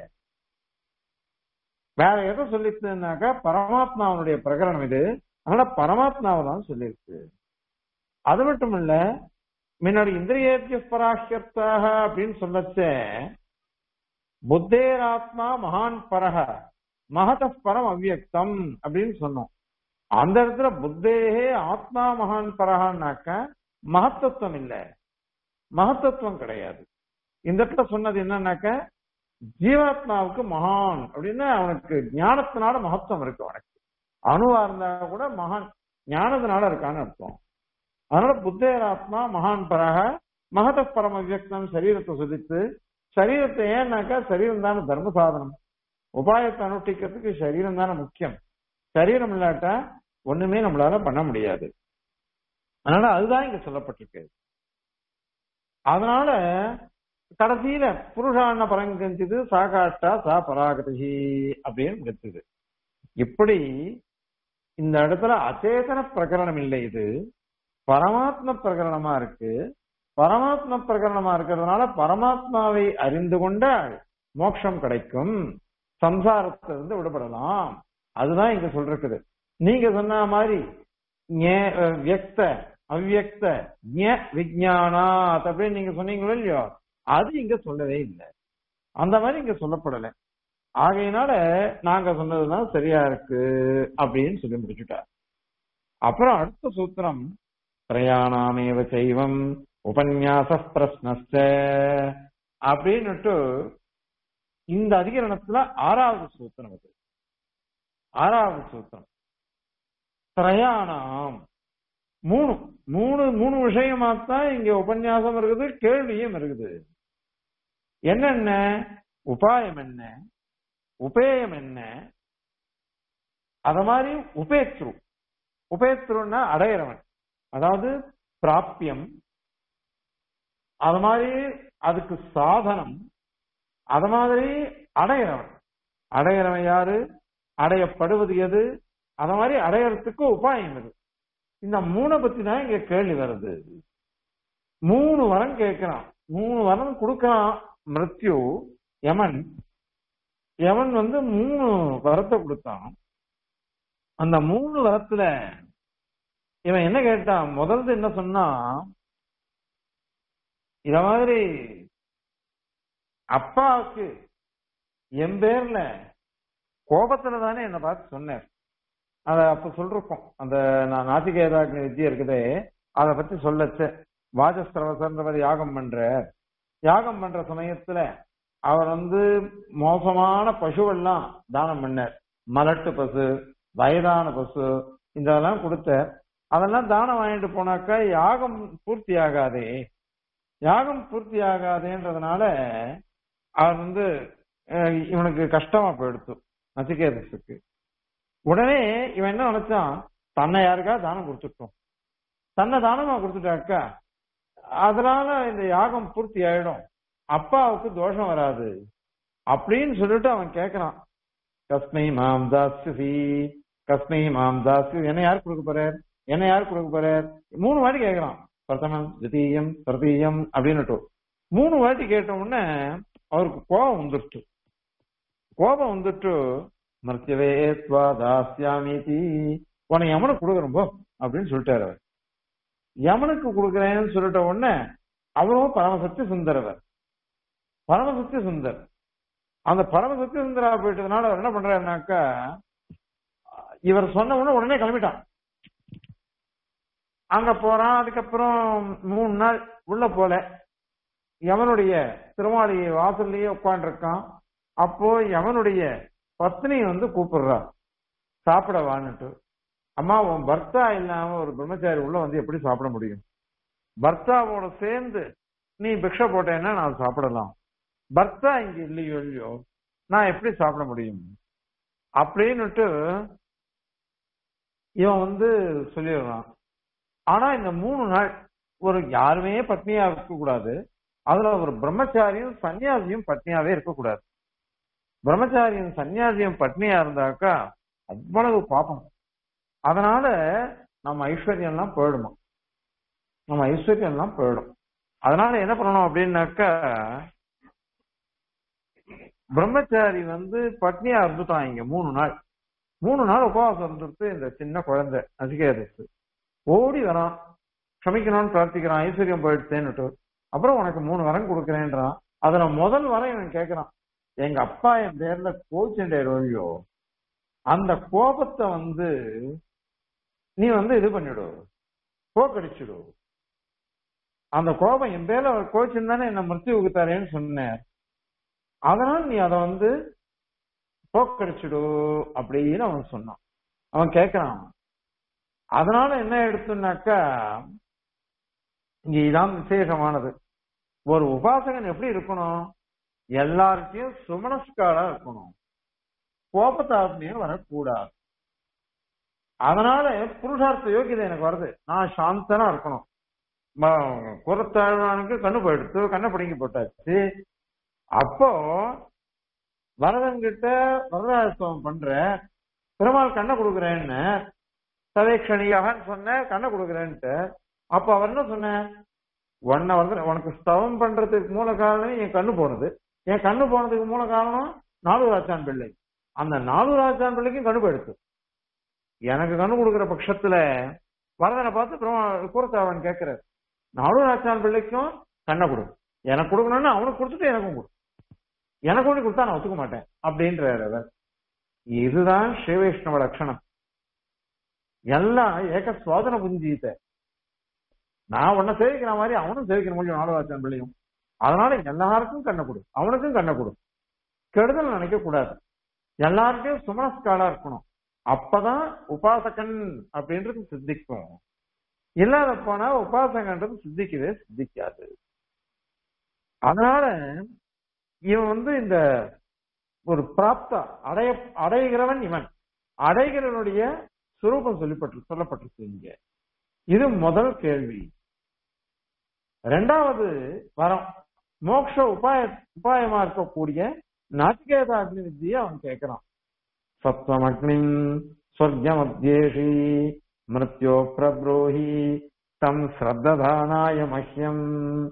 வேற எதை சொல்லிச்சுனாக்கா பரமாத்மாவனுடைய பிரகரணம் இது அதனால பரமாத்மாவை தான் சொல்லியிருக்கு அது மட்டும் இல்ல முன்னாடி இந்திரியேத்திய பராஹ்யத்தாக அப்படின்னு சொல்லச்ச புத்தேராத்மா மகான் பரக மகத பரம் அவ்வியக்தம் அப்படின்னு சொன்னோம் அந்த இடத்துல புத்தேகே ஆத்மா மகான் பரகான்னாக்க மகத்தத்துவம் இல்ல மகத்தத்துவம் கிடையாது இந்த இடத்துல சொன்னது என்னன்னாக்க ஜீவாத்மாவுக்கு மகான் அப்படின்னா அவனுக்கு ஞானத்தினால மகத்துவம் இருக்கு அவனுக்கு அணுவா இருந்தா கூட மகான் ஞானத்தினால இருக்கான்னு அர்த்தம் அதனால புத்தேராத்மா மகான் பரக மகத பரம வியக்தம் சரீரத்தை சுதித்து சரீரத்தை ஏன்னாக்கா சரீரம் தானே தர்ம சாதனம் உபாயத்தை அனுஷ்டிக்கிறதுக்கு சரீரம் தானே முக்கியம் சரீரம் இல்லாட்டா ஒண்ணுமே நம்மளால பண்ண முடியாது அதனால அதுதான் இங்க சொல்லப்பட்டிருக்கு அதனால கடைசியில புருஷான பரங்கஞ்சிது சாகாட்டா சா பராகதி அப்படின்னு முடிச்சது இப்படி இந்த இடத்துல அச்சேதன பிரகரணம் இல்லை இது பரமாத்ம பிரகரணமா இருக்கு பரமாத்ம பிரகரணமா இருக்கிறதுனால பரமாத்மாவை அறிந்து கொண்டால் மோட்சம் கிடைக்கும் சம்சாரத்திலிருந்து விடுபடலாம் அதுதான் இங்க சொல்றது நீங்க சொன்ன மாதிரி வியக்த அவ்வியக்த விஜயானாத் அப்படின்னு நீங்க சொன்னீங்களோ இல்லையோ அது இங்க சொல்லவே இல்லை அந்த மாதிரி இங்க சொல்லப்படலை ஆகையினால நாங்க சொன்னதுதான் சரியா இருக்கு அப்படின்னு சொல்லி முடிச்சுட்டார் அப்புறம் அடுத்த சூத்திரம் பிரயாணாமேவ செய்வம் உபன்யாச பிரஸ்னஸ்ட அப்படின்னுட்டு இந்த அதிகரணத்துல ஆறாவது சூத்திரம் அது ஆறாவது சூத்திரம் பிரயாணம் மூணு மூணு மூணு விஷயமாத்தான் இங்க உபன்யாசம் இருக்குது கேள்வியும் இருக்குது என்னென்ன உபாயம் என்ன உபேயம் என்ன அத மாதிரி உபேத்ரு உபேத்ருன்னா அடையிறவன் அதாவது பிராப்பியம் அது மாதிரி அதுக்கு சாதனம் அது மாதிரி அடையிறவன் அடையிறவன் யாரு அடையப்படுவது எது அத மாதிரி அடையறதுக்கு உபாயம் இது இந்த மூணை பத்தி தான் இங்க கேள்வி வருது மூணு வரம் கேட்கிறான் மூணு வரம் கொடுக்கறான் மிருத்யு யமன் யமன் வந்து மூணு வரத்தை கொடுத்தான் அந்த மூணு வரத்துல இவன் என்ன கேட்டான் முதல்ல என்ன சொன்னா இத மாதிரி அப்பாவுக்கு என் பேர்ல கோபத்துல தானே என்ன பார்த்து சொன்னார் அத அப்ப சொல்றோம் அந்த நா- நாசிகேதாக்னி வித்தியை இருக்குதே அதை பத்தி சொல்லச்சு வாஜஸ்திரவசன்றவர் யாகம் பண்ற யாகம் பண்ற சமயத்துல அவர் வந்து மோசமான பசுவெல்லாம் தானம் பண்ணார் மலட்டு பசு வயதான பசு இதெல்லாம் கொடுத்தார் அதெல்லாம் தானம் வாங்கிட்டு போனாக்கா யாகம் பூர்த்தி ஆகாதே யாகம் பூர்த்தி ஆகாதேன்றதுனால அவர் வந்து அஹ், இவனுக்கு கஷ்டமா போயிடுத்து நச்சிகேதஸுக்கு உடனே இவன் என்ன நினைச்சான் தன்னை யாருக்கா தானம் கொடுத்துட்டோம் தன்னை தானமா கொடுத்துட்டாக்கா அதனால இந்த யாகம் பூர்த்தி ஆயிடும் அப்பாவுக்கு தோஷம் வராது அப்படின்னு சொல்லிட்டு அவன் கேக்குறான் கஸ்மை மாம் தாஸ்யசி கஸ்மை மாம் தாஸ்யு என்ன யார் கொடுக்க போறார் என்ன யார் கொடுக்க போறார் மூணு வாட்டி கேக்குறான் பிரதமம் தித்தீயம் பிரதீயம் அப்படின்னுட்டு மூணு வாட்டி கேட்ட உடனே அவருக்கு கோபம் வந்துருச்சு கோபம் வந்துட்டு மர்த்தியவே ஸ்வா தாஸ்யாமிதி உன்னை யமனுக்கு கொடுக்குறோம் போ அப்படின்னு சொல்லிட்டாரு அவர் யமனுக்கு கொடுக்குறேன்னு சொல்லிட்ட உடனே அவரும் பரமசக்தி சுந்தரவர் பரமசக்தி சுந்தர் அந்த பரமசக்தி சுந்தரா போயிட்டதுனால அவர் என்ன பண்றாருனாக்கா இவர் சொன்ன உடனே உடனே கிளம்பிட்டான் அங்க போறான் அதுக்கப்புறம் மூணு நாள் உள்ள போல யமனுடைய திருமாளி வாசல்லையே உட்காந்துருக்கான் அப்போ யமனுடைய பத்னி வந்து கூப்பிடுறா சாப்பிட வான்னுட்டு அம்மா உன் பர்த்தா இல்லாம ஒரு பிரம்மச்சாரி உள்ள வந்து எப்படி சாப்பிட முடியும் பர்த்தாவோட சேர்ந்து நீ பிக்ஷை போட்டேன்னா நான் சாப்பிடலாம் பர்த்தா இங்க இல்லையோ இல்லையோ நான் எப்படி சாப்பிட முடியும் அப்படின்னுட்டு இவன் வந்து சொல்லிடுறான் ஆனா இந்த மூணு நாள் ஒரு யாருமே பத்னியா இருக்க கூடாது அதுல ஒரு பிரம்மச்சாரியும் சன்னியாசியும் பத்னியாவே இருக்கக்கூடாது பிரம்மச்சாரியும் சன்னியாசியும் பத்னியா இருந்தாக்கா அவ்வளவு பாப்பம் அதனால நம்ம ஐஸ்வர்யம் எல்லாம் போயிடுமா நம்ம ஐஸ்வர்யம் எல்லாம் போயிடும் அதனால என்ன பண்ணணும் அப்படின்னாக்கா பிரம்மச்சாரி வந்து பட்னியா இருந்துட்டான் இங்க மூணு நாள் மூணு நாள் உபவாசம் இருந்துட்டு இந்த சின்ன குழந்தை நசிகேதஸ் ஓடி வரான் க்ஷமிக்கணும்னு பிரார்த்திக்கிறான் ஐஸ்வர்யம் போயிடுச்சேன்னுட்டு அப்புறம் உனக்கு மூணு வரம் கொடுக்குறேன்றான் அதுல முதல் வரம் இவன் கேட்கறான் எங்க அப்பா என் பேர்ல கோச்சண்டே ரோழியோ அந்த கோபத்தை வந்து நீ வந்து இது பண்ணிடு போக்கடிச்சிடு அந்த கோபம் என் பேர்ல கோச்சின் தானே என்ன மிருத்யுவுக்கு தரேன்னு சொன்னேன் அதனால நீ அதை வந்து போக்கடிச்சிடு அப்படின்னு அவன் சொன்னான் அவன் கேட்கறான் அதனால என்ன எடுத்துனாக்கா இங்க இதான் விசேஷமானது ஒரு உபாசகன் எப்படி இருக்கணும் எல்லார்ட்டையும் சுமனஸ்காரா இருக்கணும் கோபத்தாத்மையும் வரக்கூடாது அதனால புருஷார்த்த யோகியதை எனக்கு வருது நான் சாந்தனா இருக்கணும் ம- குரத்தாழ்வானுக்கு கண்ணு போயிடுத்து கண்ணை பிடிங்கி போட்டாச்சு அப்போ வரதன்கிட்ட வரதாசம் பண்ற பெருமாள் கண்ணை கொடுக்குறேன்னு சதேக்ஷணியாகன்னு சொன்ன கண்ணை கொடுக்குறேன்ட்டு அப்ப அவர் என்ன சொன்ன உன்னை வந்து உனக்கு ஸ்தவம் பண்றதுக்கு மூல காரணம் என் கண்ணு போனது என் கண்ணு போனதுக்கு மூல காரணம் நாலூராச்சான் பிள்ளை அந்த நாலூராச்சான் பிள்ளைக்கும் கண்ணு போயிடுச்சு எனக்கு கண்ணு கொடுக்குற பட்சத்துல வரதனை பார்த்து பிரம்மா கூறத்தாவன் கேட்கிறார் நாலூராச்சான் பிள்ளைக்கும் கண்ணை கொடு எனக்கு கொடுக்கணும்னு அவனுக்கு கொடுத்துட்டு எனக்கும் கொடு எனக்கு ஒண்ணு கொடுத்தா நான் ஒத்துக்க மாட்டேன் அப்படின்றார் அவர் இதுதான் ஸ்ரீ வைஷ்ணவ லட்சணம் எல்லாம் ஏக சுவாதன புஞ்சீத நான் உன்னை சேவிக்கிற மாதிரி அவனும் சேவிக்கிற முடியும் நாலவாச்சான் பிள்ளையும் அதனால எல்லாருக்கும் கண்ணை கொடு அவனுக்கும் கண்ணை கொடு கெடுதல் நினைக்க கூடாது எல்லாருக்கும் சுமனஸ்காலா இருக்கணும் அப்பதான் உபாசகன் அப்படின்றது சித்திக்கும் இல்லாத போனா உபாசகன்றது சித்திக்கவே சித்திக்காது அதனால இவன் வந்து இந்த ஒரு பிராப்தா அடைய அடைகிறவன் இவன் அடைகிறவனுடைய சுரூபம் சொல்லப்பட்டு சொல்லப்பட்டிருக்கு இங்க இது முதல் கேள்வி ரெண்டாவது வரம் மோக்ஷ உபாய உபாயமா இருக்கக்கூடிய நாச்சிகேத அக்னி வித்தியை அவன் கேட்கிறான் சத்வம் அக்னிம் சொர்க்கமத்யேஷி மிருத்யோ பிரப்ரோஹி தம் ஸ்ரத்ததானாய மஹ்யம்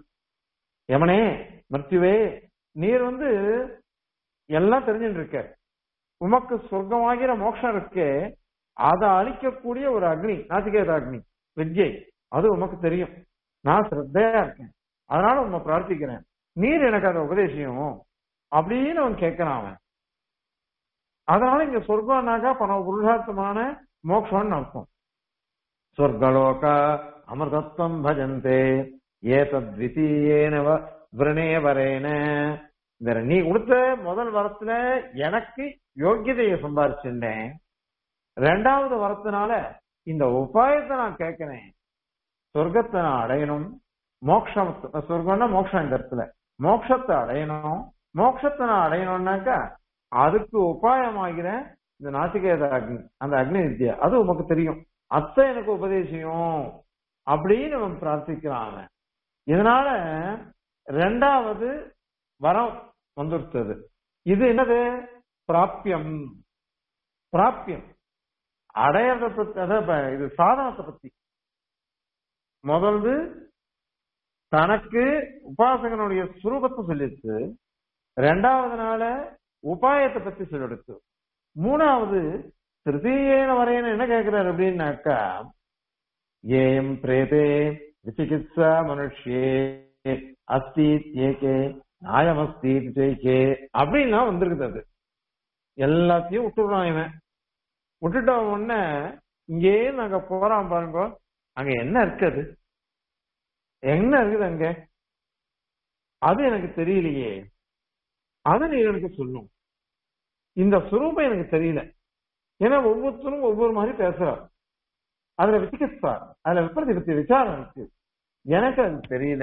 யமனே மிருத்யுவே நீர் வந்து எல்லாம் தெரிஞ்சுட்டு இருக்க உமக்கு சொர்க்கமாகிற மோட்சம் இருக்கே அதை அழிக்கக்கூடிய ஒரு அக்னி நாசிகேத அக்னி வித்யை அது உமக்கு தெரியும் நான் ஸ்ரத்தையா இருக்கேன் அதனால உன்னை பிரார்த்திக்கிறேன் நீர் எனக்கு அதை உபதேசியும் அப்படின்னு அவன் கேட்கிறான் அவன் அதனால இங்க சொர்க்கம்னாக்கா பண புருஷார்த்தமான மோக்ஷம்னு அர்த்தம் சொர்க்கலோக அமிர்தத்வம் பஜந்தே ஏதத்விதீயேன வ- விரணே வரேன இந்த நீ கொடுத்த முதல் வரத்துல எனக்கு யோக்கியதையை சம்பாரிச்சுட்டேன் ரெண்டாவது வரத்தினால இந்த உபாயத்தை நான் கேட்கிறேன் சொர்க்கத்தை நான் அடையணும் மோக்ஷம் சொர்க்கம்னா மோக்ஷம் இந்த இடத்துல மோட்சத்தை அடையணும் மோட்சத்தை நான் அடையணும்னாக்கா அதுக்கு உபாயமாகிற இந்த நாசிகேத அக்னி அந்த அக்னி வித்யா அது உமக்கு தெரியும் அத்தை எனக்கு உபதேசியும் அப்படின்னு அவன் பிரார்த்திக்கிறான் அவன். இதனால ரெண்டாவது வரம் வந்துருத்தது இது என்னது பிராப்பியம் பிராப்பியம் அடையறத பத்தி அதான் இப்ப இது சாதனத்தை பத்தி முதல்து தனக்கு உபாசகனுடைய சுரூபத்தை சொல்லிடுச்சு ரெண்டாவது நாள உபாயத்தை பத்தி சொல்லிடுச்சு மூணாவது திருத்தீயேன வரையன என்ன கேட்கிறாரு அப்படின்னாக்கா ஏம் பிரேதே விசிகித்சா மனுஷ்யே அஸ்தி ஏகே நியாயமஸ்தி ஜெய்கே அப்படின்னா வந்திருக்குது அது எல்லாத்தையும் விட்டுடுறான் இவன் விட்டுட்ட உடனே இங்கேயே நாங்க போறோம் பாருங்க அங்க என்ன இருக்குது என்ன இருக்குது அங்க அது எனக்கு தெரியலையே அது நீ எனக்கு சொல்லும் இந்த சுரூபம் எனக்கு தெரியல ஏன்னா ஒவ்வொருத்தரும் ஒவ்வொரு மாதிரி பேசுறார் அதுல விசிகிஸ்தா அதுல விபரதி பத்தி விசாரம் இருக்கு எனக்கு அது தெரியல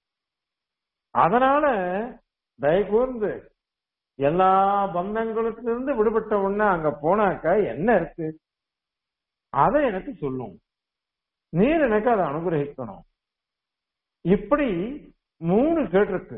அதனால தயக்கூர்ந்து எல்லா பந்தங்களுக்கிலிருந்து விடுபட்ட உடனே அங்க போனாக்கா என்ன இருக்கு அதை எனக்கு சொல்லும் நீர் எனக்கு அதை அனுகிரகிக்கணும் இப்படி மூணு கேட்டிருக்கு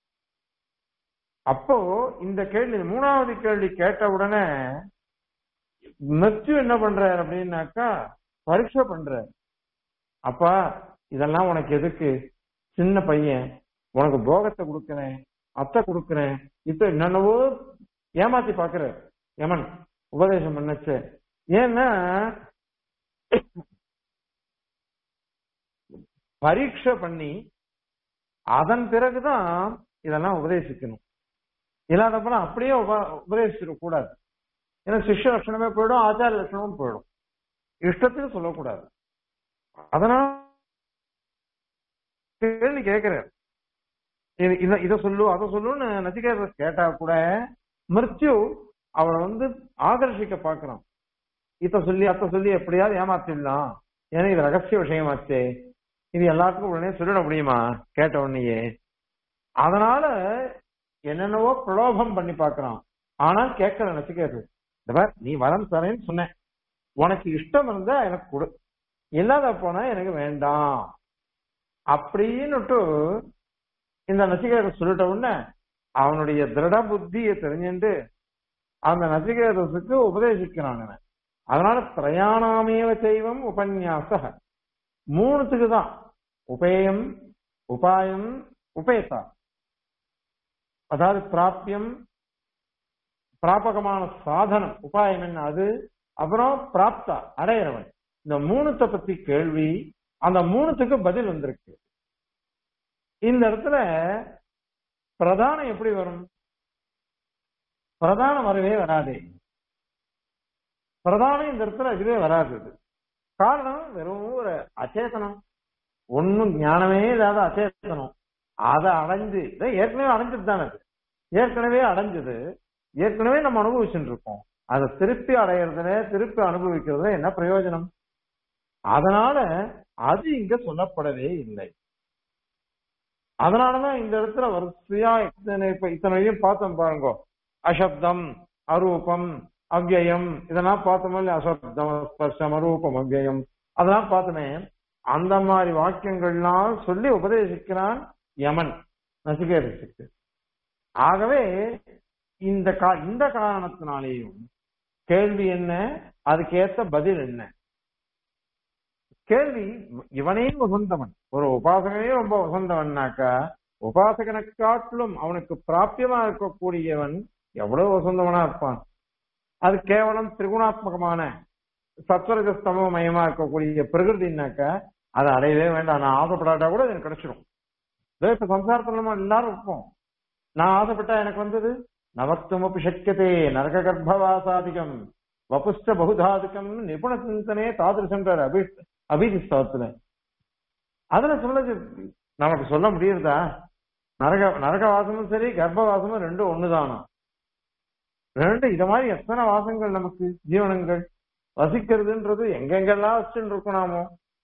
அப்போ இந்த கேள்வி மூணாவது கேள்வி கேட்ட உடனே மெச்சு என்ன பண்றாரு அப்படின்னாக்கா பரீட்சை பண்றாரு அப்பா இதெல்லாம் உனக்கு எதுக்கு சின்ன பையன் உனக்கு போகத்தை கொடுக்கிறேன் அத்தை கொடுக்கிறேன் இப்ப என்னென்னவோ ஏமாத்தி பாக்குற யமன் உபதேசம் பண்ணச்சு ஏன்னா பரீட்சை பண்ணி அதன் பிறகுதான் இதெல்லாம் உபதேசிக்கணும் இல்லாதப்பெல்லாம் அப்படியே உப- உபதேசிச்சிட கூடாது ஏன்னா சிஷ்ய லட்சணமே போயிடும் ஆச்சார லட்சணமும் போயிடும் இஷ்டத்துக்கு சொல்லக்கூடாது அதனால கேள்வி கேட்கிறார் இது இத இத சொல்லு அதை சொல்லுன்னு நச்சிகேத கேட்டா கூட மிருத்யு அவளை வந்து ஆகர்ஷிக்க பார்க்கறான் இத சொல்லி அத்த சொல்லி எப்படியாவது ஏமாத்திடலாம் ஏன்னா இது ரகசிய விஷயமாச்சே இது எல்லாத்துக்கும் உடனே சொல்லிட முடியுமா கேட்ட உடனேயே அதனால என்னென்னவோ பிரலோபம் பண்ணி பார்க்கறான் ஆனால் கேட்கல நச்சிகேது இந்த பார், நீ வரம் தரேன்னு சொன்னேன் உனக்கு இஷ்டம் இருந்தா எனக்கு கொடு இல்லாத போனா எனக்கு வேண்டாம் அப்படின்னுட்டு இந்த நச்சிகேதர் சொல்லிட்ட உடனே அவனுடைய திருட புத்தியை தெரிஞ்சுட்டு அந்த நச்சிகேதத்துக்கு உபதேசிக்கிறான் இவன். அதனால பிரயாணாமேவ செய்வம் உபன்யாச மூணுத்துக்கு தான் உபேயம் உபாயம் உபேதா அதாவது பிராப்பியம் பிராபகமான சாதனம் உபாயம் என்ன அது அப்புறம் பிராப்தா அடையிறவன் இந்த மூணுத்தை பத்தி கேள்வி அந்த மூணுத்துக்கு பதில் வந்திருக்கு இந்த இடத்துல பிரதானம் எப்படி வரும் பிரதானம் வரவே வராதே பிரதானம் இந்த இடத்துல இதுவே வராது இது. காரணம் வெறும் ஒரு அச்சேதனம் ஒன்னும் ஞானமே இல்லாத அச்சேதனம் அதை அடைஞ்சு இதை ஏற்கனவே அடைஞ்சது தானே அது ஏற்கனவே அடைஞ்சது ஏற்கனவே நம்ம அனுபவிச்சுட்டு இருக்கோம் அதை திருப்பி அடையிறதுல திருப்பி அனுபவிக்கிறதுல என்ன பிரயோஜனம் அதனால அது இங்க சொல்லப்படவே இல்லை அதனாலதான் இந்த இடத்துல வரிசையா இத்தனை இப்ப இத்தனையும் பார்த்தோம் பாருங்க அசப்தம் அரூபம் அவ்யயம் இதெல்லாம் பார்த்தோமோ இல்லையா அசப்தம் ஸ்பர்ஷம் அரூபம் அவ்யயம் அதெல்லாம் பார்த்தோமே அந்த மாதிரி வாக்கியங்கள்லாம் சொல்லி உபதேசிக்கிறான் யமன் நசிகேதத்துக்கு ஆகவே இந்த கா இந்த காரணத்தினாலேயும் கேள்வி என்ன அதுக்கேத்த பதில் என்ன கேள்வி இவனே வசந்தவன் ஒரு உபாசகனே ரொம்ப வசந்தவன்னாக்கா உபாசகனை காட்டிலும் அவனுக்கு பிராபியமா இருக்கக்கூடியவன் எவ்வளவு வசந்தவனா இருப்பான் அது கேவலம் திரிகுணாத்மகமான சத்வரஜஸ்தமயமா இருக்கக்கூடிய பிரகிருதினாக்கா அதை அடையவே வேண்டாம் நான் ஆசைப்படாட்டா கூட எனக்கு கிடைச்சிடும் இதோ இப்ப சம்சாரத்துல நம்ம எல்லாரும் இருப்போம் நான் ஆசைப்பட்டா எனக்கு வந்தது நவத்துமப்பி சக்கியதே நரக கர்ப்பவாசாதிகம் வபுஷ்ட பகுதாதுக்கம் நிபுண சிந்தனே தாதிருஷன்றார் அபி அபிஜிஸ்தவத்துல அதுல சொல்லுது நமக்கு சொல்ல முடியுதா நரக நரகவாசமும் சரி கர்ப்பவாசமும் ரெண்டும் ஒண்ணுதானா ரெண்டு இத மாதிரி எத்தனை வாசங்கள் நமக்கு ஜீவனங்கள் வசிக்கிறதுன்றது எங்கெங்கெல்லாம் வச்சுட்டு இருக்கோம் நாமோ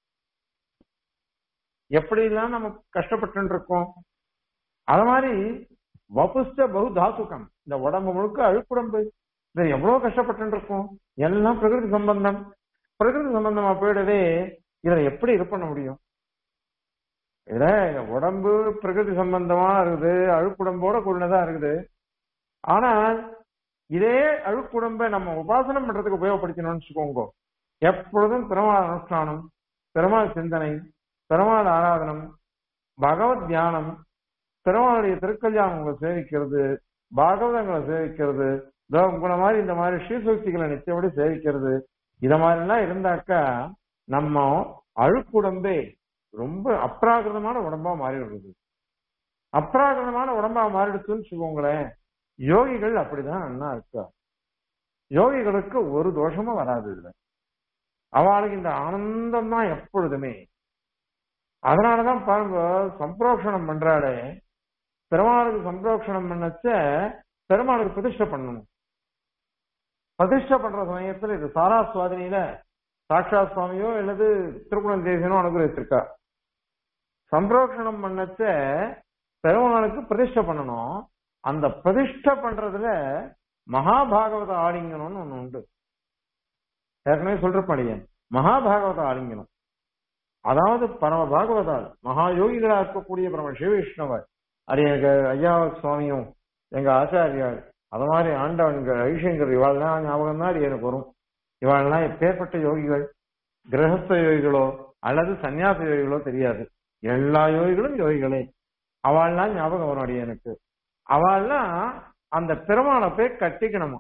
எப்படி எல்லாம் நம்ம கஷ்டப்பட்டு இருக்கோம் அது மாதிரி வபுஷ்ட பகு தாசுகம் இந்த உடம்பு முழுக்க அழுக்குடம்பு இது எவ்வளவு கஷ்டப்பட்டு இருக்கோம் எல்லாம் பிரகிருதி சம்பந்தம் பிரகிருதி சம்பந்தமா போயிடவே இதுல எப்படி இது பண்ண முடியும் இதுல உடம்பு பிரகிருதி சம்பந்தமா இருக்குது அழுக்குடம்போட கூடினதா இருக்குது ஆனால் இதே அழுக்குடம்பை நம்ம உபாசனம் பண்றதுக்கு உபயோகப்படுத்தணும்னு வச்சுக்கோங்க எப்பொழுதும் பெருமாள் அனுஷ்டானம் பெருமாள் சிந்தனை பெருமாள் ஆராதனம் பகவத் தியானம் பெருமாளுடைய திருக்கல்யாணங்களை சேவிக்கிறது பாகவதங்களை சேவிக்கிறது இதோ உங்களை மாதிரி இந்த மாதிரி ஸ்ரீசக்திகளை நிச்சயப்படி சேவிக்கிறது இத மாதிரி எல்லாம் இருந்தாக்கா நம்ம அழுக்குடம்பே ரொம்ப அப்ராகிருதமான உடம்பா மாறிடுறது அப்ராகிருதமான உடம்பா மாறிடுச்சுன்னு வச்சுக்கோங்களேன் யோகிகள் அப்படிதான் அண்ணா இருக்கா யோகிகளுக்கு ஒரு தோஷமும் வராது இதுல அவளுக்கு இந்த ஆனந்தம் தான் எப்பொழுதுமே அதனாலதான் பாருங்க சம்பிரோஷணம் பண்றாளே பெருமாளுக்கு சம்பிரோஷணம் பண்ணச்ச பெருமாளுக்கு பிரதிஷ்டை பண்ணணும் பிரதிஷ்டை பண்ற சமயத்துல இது சாரா சுவாதினியில சாட்சா சுவாமியோ அல்லது திருக்குணம் தேசியனோ அனுகிரகிச்சிருக்கா சம்பிரோஷணம் பண்ணச்ச பெருமாளுக்கு பிரதிஷ்டை பண்ணணும் அந்த பிரதிஷ்டை பண்றதுல மகாபாகவத ஆலிங்கனம்னு ஒண்ணு உண்டு ஏற்கனவே சொல்றப்படியன் மகாபாகவத ஆலிங்கனம் அதாவது பரம பாகவதால் மகா யோகிகளா இருக்கக்கூடிய பரம சிவவிஷ்ணவர் அது எனக்கு ஐயா சுவாமியும் எங்க ஆச்சாரியார் அது மாதிரி ஆண்டவன்கள் ஐஷங்கர் இவாள்லாம் ஞாபகம் தான் எனக்கு வரும் இவாள்லாம் எப்பேற்பட்ட யோகிகள் கிரகஸ்த யோகிகளோ அல்லது சன்னியாச யோகிகளோ தெரியாது எல்லா யோகிகளும் யோகிகளே அவள்லாம் ஞாபகம் வரும் அடி எனக்கு அவள்லாம் அந்த பெருமாளை போய் கட்டிக்கணுமா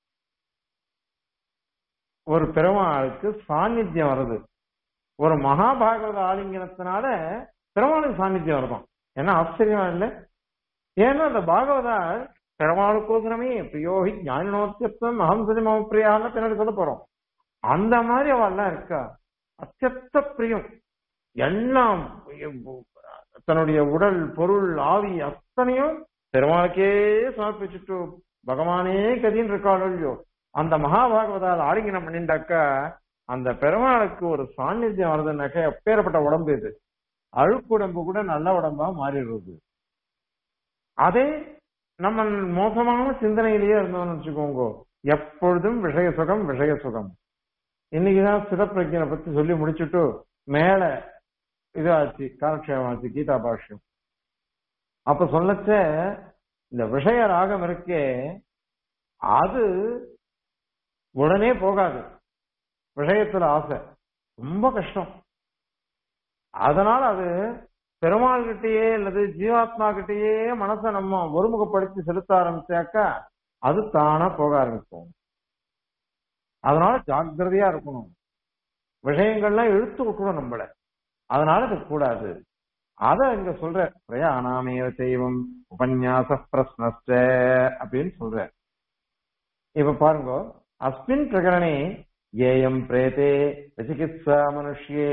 ஒரு பெருமாளுக்கு சாநித்தியம் வருது ஒரு மகாபாகவத ஆலிங்கனத்தினால பெருமாளுக்கு சாநித்தியம் வருதான் என்ன ஆச்சரியமா இல்ல ஏன்னா அந்த பாகவதால் பெருமாளுக்கோசரமே பிரியோகி ஞானோத்தியத்துவம் அகம் சதி மம பிரியான்னு பின்னாடி சொல்ல போறோம் அந்த மாதிரி அவள்லாம் இருக்கா அத்தியத்த பிரியம் எல்லாம் தன்னுடைய உடல் பொருள் ஆவி அத்தனையும் பெருமாளுக்கே சமர்ப்பிச்சுட்டு பகவானே கதின்னு இருக்காளோ இல்லையோ அந்த மகாபாகவதால் ஆலிங்கனம் பண்ணிண்டாக்கா அந்த பெருமாளுக்கு ஒரு சாநித்தியம் வருதுன்னாக்கா எப்பேற்பட்ட உடம்பு இது அழுக்குடம்பு கூட நல்ல உடம்பா மாறிடுறது அதே நம்ம மோசமான சிந்தனையிலேயே இருந்தோம்னு வச்சுக்கோங்க எப்பொழுதும் விஷய சுகம் விஷய சுகம் இன்னைக்குதான் சிதப்பிரஜனை பத்தி சொல்லி முடிச்சுட்டு மேல இதாச்சு காலக்ஷேபம் ஆச்சு கீதா பாஷ்யம் அப்ப சொல்லச்ச இந்த விஷய ராகம் இருக்கே அது உடனே போகாது விஷயத்துல ஆசை ரொம்ப கஷ்டம் அதனால அது பெருமாள் கிட்டயே அல்லது ஜீவாத்மா கிட்டயே மனசை நம்ம ஒருமுகப்படுத்தி செலுத்த ஆரம்பிச்சாக்கா அது தானா போக ஆரம்பிக்கும் அதனால ஜாக்கிரதையா இருக்கணும் விஷயங்கள்லாம் இழுத்து விட்டுரும் நம்மள அதனால இது கூடாது அத இங்க சொல்ற பிரயாணாமேவ தெய்வம் உபன்யாச பிரஸ்னஸ்ட அப்படின்னு சொல்ற இப்ப பாருங்க அஸ்மின் பிரகரணே ஏயம் பிரேதே விசிகித்சா மனுஷ்யே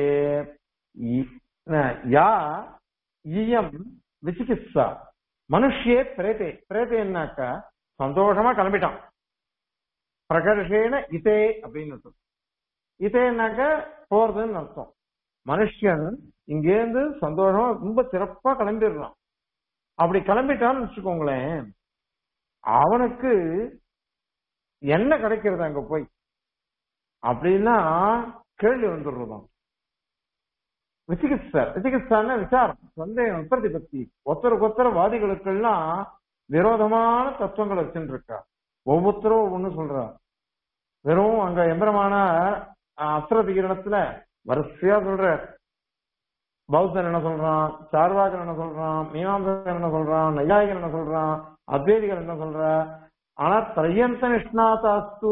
யா இயம் விசிகித்சா மனுஷ்யே பிரேதே பிரேதேன்னாக்கா சந்தோஷமா கிளம்பிட்டான் பிரகர்ஷேன இதே அப்படின்னு இதேனாக்க போறதுன்னு அர்த்தம் மனுஷன் இங்கேருந்து சந்தோஷமா ரொம்ப சிறப்பா கிளம்பிடுறான் அப்படி கிளம்பிட்டான்னு வச்சுக்கோங்களேன் அவனுக்கு என்ன கிடைக்கிறது அங்க போய் அப்படின்னா கேள்வி வந்துடுறதாம் விசிகித்சா விசிகித்சான்னா விசாரம் சந்தேகம் விபரதி பத்தி ஒருத்தருக்கு ஒருத்தர் வாதிகளுக்கெல்லாம் விரோதமான தத்துவங்களை வச்சுட்டு இருக்கா ஒவ்வொருத்தரும் ஒவ்வொன்னு சொல்றா வெறும் அங்க எந்திரமான அஸ்திரதிகரணத்துல வரிசையா சொல்ற பௌத்தன் என்ன சொல்றான் சார்வாகன் என்ன சொல்றான் மீமாம்சகன் என்ன சொல்றான் நையாயிகன் என்ன சொல்றான் அத்வைதிகள் என்ன சொல்ற ஆனா திரையந்த நிஷ்ணாதாஸ்து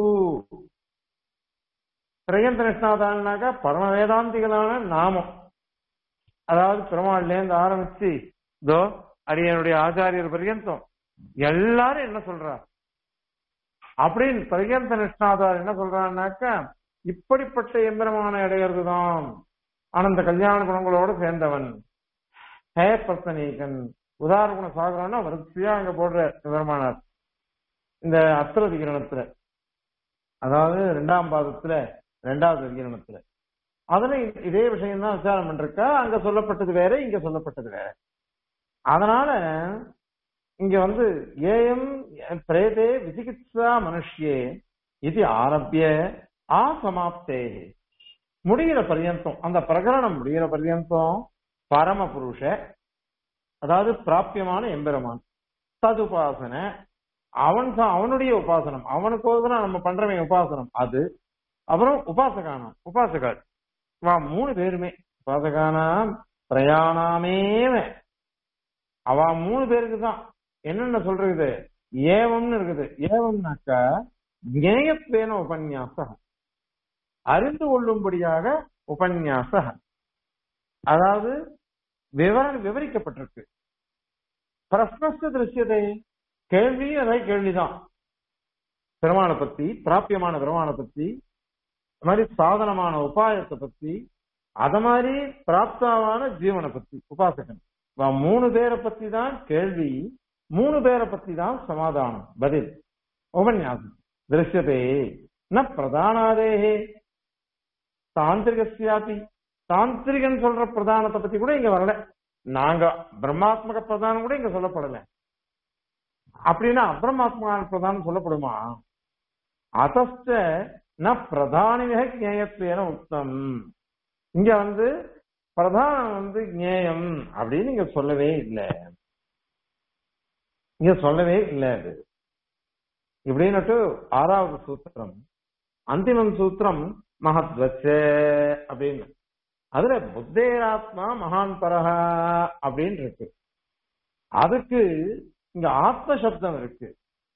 திரையந்த நிஷ்ணாதான்னாக்கா பரம வேதாந்திகளான நாமம் அதாவது பெருமாள்ல இருந்து ஆரம்பிச்சு இதோ அரியனுடைய ஆச்சாரியர் பர்யந்தம் எல்லாரும் என்ன சொல்றா அப்படின்னு பரியந்த நிஷ்ணாதார் என்ன சொல்றாருனாக்கா இப்படிப்பட்ட எந்திரமான இடையறதுதான் ஆனந்த கல்யாண குணங்களோட சேர்ந்தவன் ஹே பிரசனீகன் உதாரண குண சாகரம்னா வரிசையா அங்க போடுற விவரமானார் இந்த அத்திர விகிரணத்துல அதாவது ரெண்டாம் பாதத்துல ரெண்டாவது விகிரணத்துல அதுல இதே விஷயம் தான் விசாரம் பண்றக்கா அங்க சொல்லப்பட்டது வேற இங்க சொல்லப்பட்டது வேற அதனால இங்க வந்து ஏஎம் பிரேதே விசிகித்சா மனுஷ்யே இது ஆரம்பிய ஆசமாப்தே முடிகிற பர்யந்தம் அந்த பிரகரணம் முடிகிற பர்யந்தம் பரம புருஷ அதாவது பிராபியமான எம்பெருமான் ததுபாசன அவன் தான் அவனுடைய உபாசனம் அவனுக்கோசரம் நம்ம பண்றவன் உபாசனம் அது அப்புறம் உபாசகானம் உபாசகால் வா மூணு பேருமே உபாசகானாம் பிரயாணாமேவ அவ மூணு பேருக்கு தான் என்னென்ன சொல்றது ஏவம்னு இருக்குது ஏவம்னாக்கா ஜேயத்வேன உபன்யாச அறிந்து கொள்ளும்படியாக உபன்யாச அதாவது விவரம் விவரிக்கப்பட்டிருக்கு பிரஸ்னஸ்த திருஷ்யதை கேள்வி அதே கேள்விதான் பெருமானை பத்தி பிராபியமான பெருமானை பத்தி அது மாதிரி சாதனமான உபாயத்தை பத்தி அத மாதிரி பிராப்தாவான ஜீவனை பத்தி உபாசகன் வா மூணு பேரை பத்தி தான் கேள்வி மூணு பேரை பத்தி தான் சமாதானம் பதில் உபன்யாசம் திருஷ்யதே ந பிரதானாதேஹே தாந்திரிகசியாபி தாந்திரிகன் சொல்ற பிரதானத்தை பத்தி கூட இங்க வரல நாங்க பிரம்மாத்மக பிரதானம் கூட இங்க சொல்லப்படல அப்படின்னா அப்ரமாத்மக பிரதானம் சொல்லப்படுமா அதஸ்ட ந பிரதானிக ஜேயத்வேன உத்தம் இங்க வந்து பிரதானம் வந்து ஞேயம் அப்படின்னு இங்க சொல்லவே இல்லை இங்க சொல்லவே இல்லை அது இப்படின்னுட்டு ஆறாவது சூத்திரம் அந்திமம் சூத்திரம் மகத்வச்ச அப்படின்னு அதுல புத்தேராத்மா மகான் பரஹா அப்படின்னு இருக்கு அதுக்கு இங்க ஆத்ம சப்தம் இருக்கு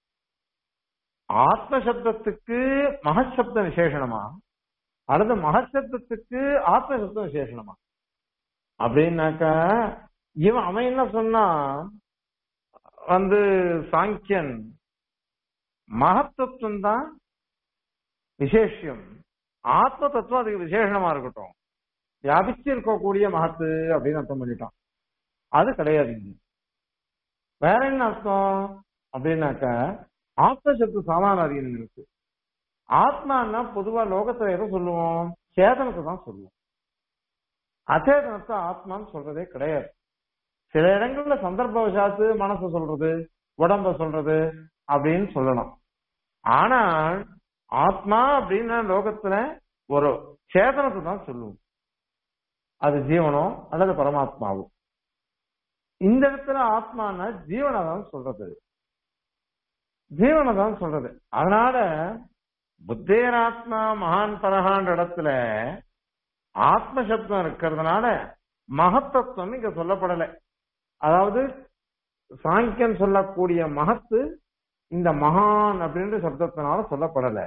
ஆத்ம சப்தத்துக்கு மகசப்த விசேஷணமா அல்லது மகசப்தத்துக்கு ஆத்ம சப்தம் விசேஷணமா அப்படின்னாக்கா இவன் அவன் என்ன சொன்னா வந்து சாங்கியன் மகத்துவம் தான் விசேஷம் ஆத்ம தத்துவம் அதுக்கு விசேஷமா இருக்கட்டும் வியாபிச்சு இருக்கக்கூடிய மகத்து அப்படின்னு அர்த்தம் பண்ணிட்டான் அது கிடையாது இங்க. வேற என்ன அர்த்தம் அப்படின்னாக்கா ஆத்ம சத்து சாமான அறிஞர் இருக்கு ஆத்மான்னா பொதுவா லோகத்துல எதை சொல்லுவோம் சேதனத்தை தான் சொல்லுவோம் அச்சேதனத்தை ஆத்மான்னு சொல்றதே கிடையாது சில இடங்கள்ல சந்தர்ப்பவசாத்து மனசு சொல்றது உடம்ப சொல்றது அப்படின்னு சொல்லலாம் ஆனால் ஆத்மா அப்படின்னா லோகத்துல ஒரு சேதனத்தை தான் சொல்லுவோம் அது ஜீவனோ அல்லது பரமாத்மாவோ இந்த இடத்துல ஆத்மானா ஜீவனை தான் சொல்றது ஜீவனை தான் சொல்றது அதனால புத்தேராத்மா மகான் பரகான்ற இடத்துல ஆத்ம சப்தம் இருக்கிறதுனால மகத்தத்துவம் இங்க சொல்லப்படலை அதாவது சாங்கியன் சொல்லக்கூடிய மகத்து இந்த மகான் அப்படின்ற சப்தத்தினால சொல்லப்படல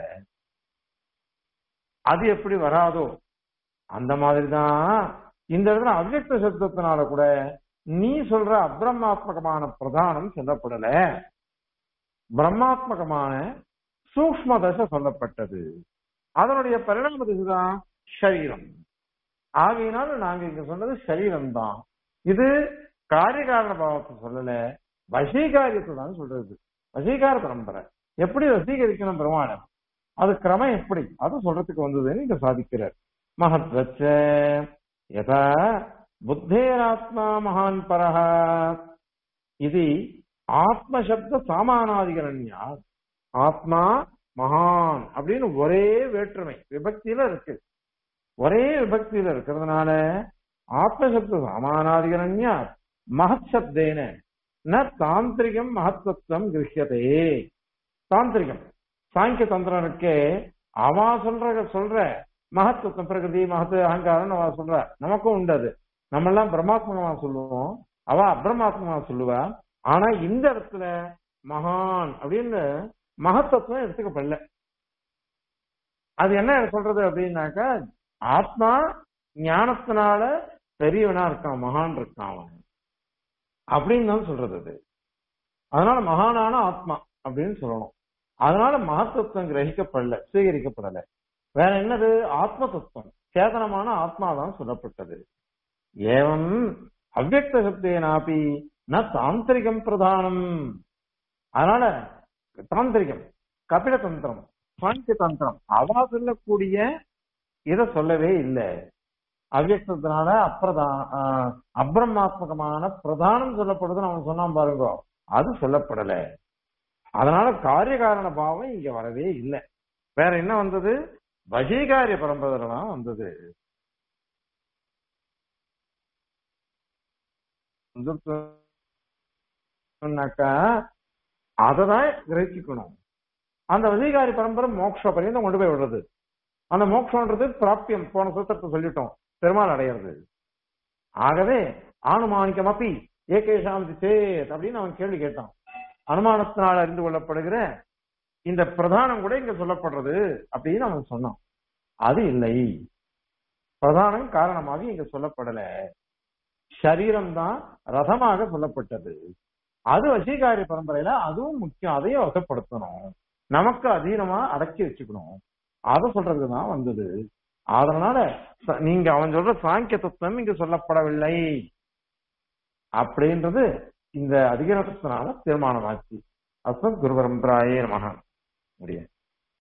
அது எப்படி வராதோ அந்த மாதிரிதான் இந்த இடத்துல அவ்வக்த சப்தத்தினால கூட நீ சொல்ற அப்ரமாத்மகமான பிரதானம் சொல்லப்படல பிரம்மாத்மகமான சூக்ம தசை சொல்லப்பட்டது அதனுடைய பரிணாம திசைதான் சரீரம் ஆகையினால நாங்க இங்க சொன்னது சரீரம் தான் இது காரியகாரண பாவத்தை சொல்லல வசீகாரியத்தை தான் சொல்றது வசீகார பரம்பரை எப்படி வசீகரிக்கணும் பெருமானம் அது கிரமம் எப்படி அது சொல்றதுக்கு வந்ததுன்னு இங்க சாதிக்கிறார் மகத்வச்ச யதா புத்தேராத்மா மகான் பரஹ இது ஆத்மசப்த சாமானாதிகரண்யா ஆத்மா மகான் அப்படின்னு ஒரே வேற்றுமை விபக்தியில இருக்கு ஒரே விபக்தியில இருக்கிறதுனால ஆத்மசப்த சாமானாதிகரண்யா மகத் சப்தேன ந தாந்திரிகம் மகத்வம் கிரகியதே தாந்திரிகம் சாங்கிய தந்திரனுக்கு அவன் சொல்ற சொல்ற மகத்துவம் பிரகிருதி மகத்து அகங்காரம் அவ சொல்ற நமக்கும் உண்டு அது நம்ம எல்லாம் பிரம்மாத்மகமா சொல்லுவோம் அவ அப்ரமாத்மகமா சொல்லுவா ஆனா இந்த இடத்துல மகான் அப்படின்னு மகத்தத்துவம் எடுத்துக்கப்படல அது என்ன சொல்றது அப்படின்னாக்கா ஆத்மா ஞானத்தினால பெரியவனா இருக்கான் மகான் இருக்கான் அவன் அப்படின்னு தான் சொல்றது அது அதனால மகானான ஆத்மா அப்படின்னு சொல்லணும் அதனால மகத்துவம் கிரகிக்கப்படல சுவீகரிக்கப்படல வேற என்னது ஆத்ம தத்துவம் சேதனமான ஆத்மாதான் சொல்லப்பட்டது ஏவம் அவ்வக்த சப்தேனாபி ந தாந்திரிகம் பிரதானம் அதனால தாந்திரிகம் கபில தந்திரம் சாங்கிய தந்திரம் அவா சொல்லக்கூடிய இத சொல்லவே இல்லை அவ்வக்தத்தினால அப்பிரதான் அப்ரமாத்மகமான பிரதானம் சொல்லப்படுதுன்னு அவன் சொன்னான் பாருங்க அது சொல்லப்படல அதனால காரிய காரண பாவம் இங்க வரவே இல்லை வேற என்ன வந்தது வசீகாரிய பரம்பரை தான் வந்தது சொன்னாக்கா அததான் கிரகிக்கணும் அந்த வசீகாரி பரம்பரை மோட்ச பரியந்தம் கொண்டு போய் விடுறது அந்த மோட்சம்ன்றது பிராப்தியம் போன சூத்திரத்தை சொல்லிட்டோம் பெருமாள் அடையிறது ஆகவே ஆணுமானிக்கம் அப்பி ஏகேஷாந்தி சேத் அப்படின்னு அவன் கேள்வி கேட்டான் அனுமானத்தினால் அறிந்து கொள்ளப்படுகிற இந்த பிரதானம் கூட இங்க சொல்லப்படுறது அப்படின்னு அவன் சொன்னான் அது இல்லை பிரதானம் காரணமாக இங்க சொல்லப்படல சரீரம் தான் ரதமாக சொல்லப்பட்டது அது வசீகாரி பரம்பரையில அதுவும் முக்கியம் அதையும் வசப்படுத்தணும் நமக்கு அதீனமா அடக்கி வச்சுக்கணும் அதை சொல்றதுதான் வந்தது அதனால நீங்க அவன் சொல்ற சாங்கிய தத்துவம் இங்க சொல்லப்படவில்லை அப்படின்றது இந்த அதிகாரத்தினால தீர்மானமாச்சு அஸ்மத் குரு பரம்பராயே மகன் முடியும்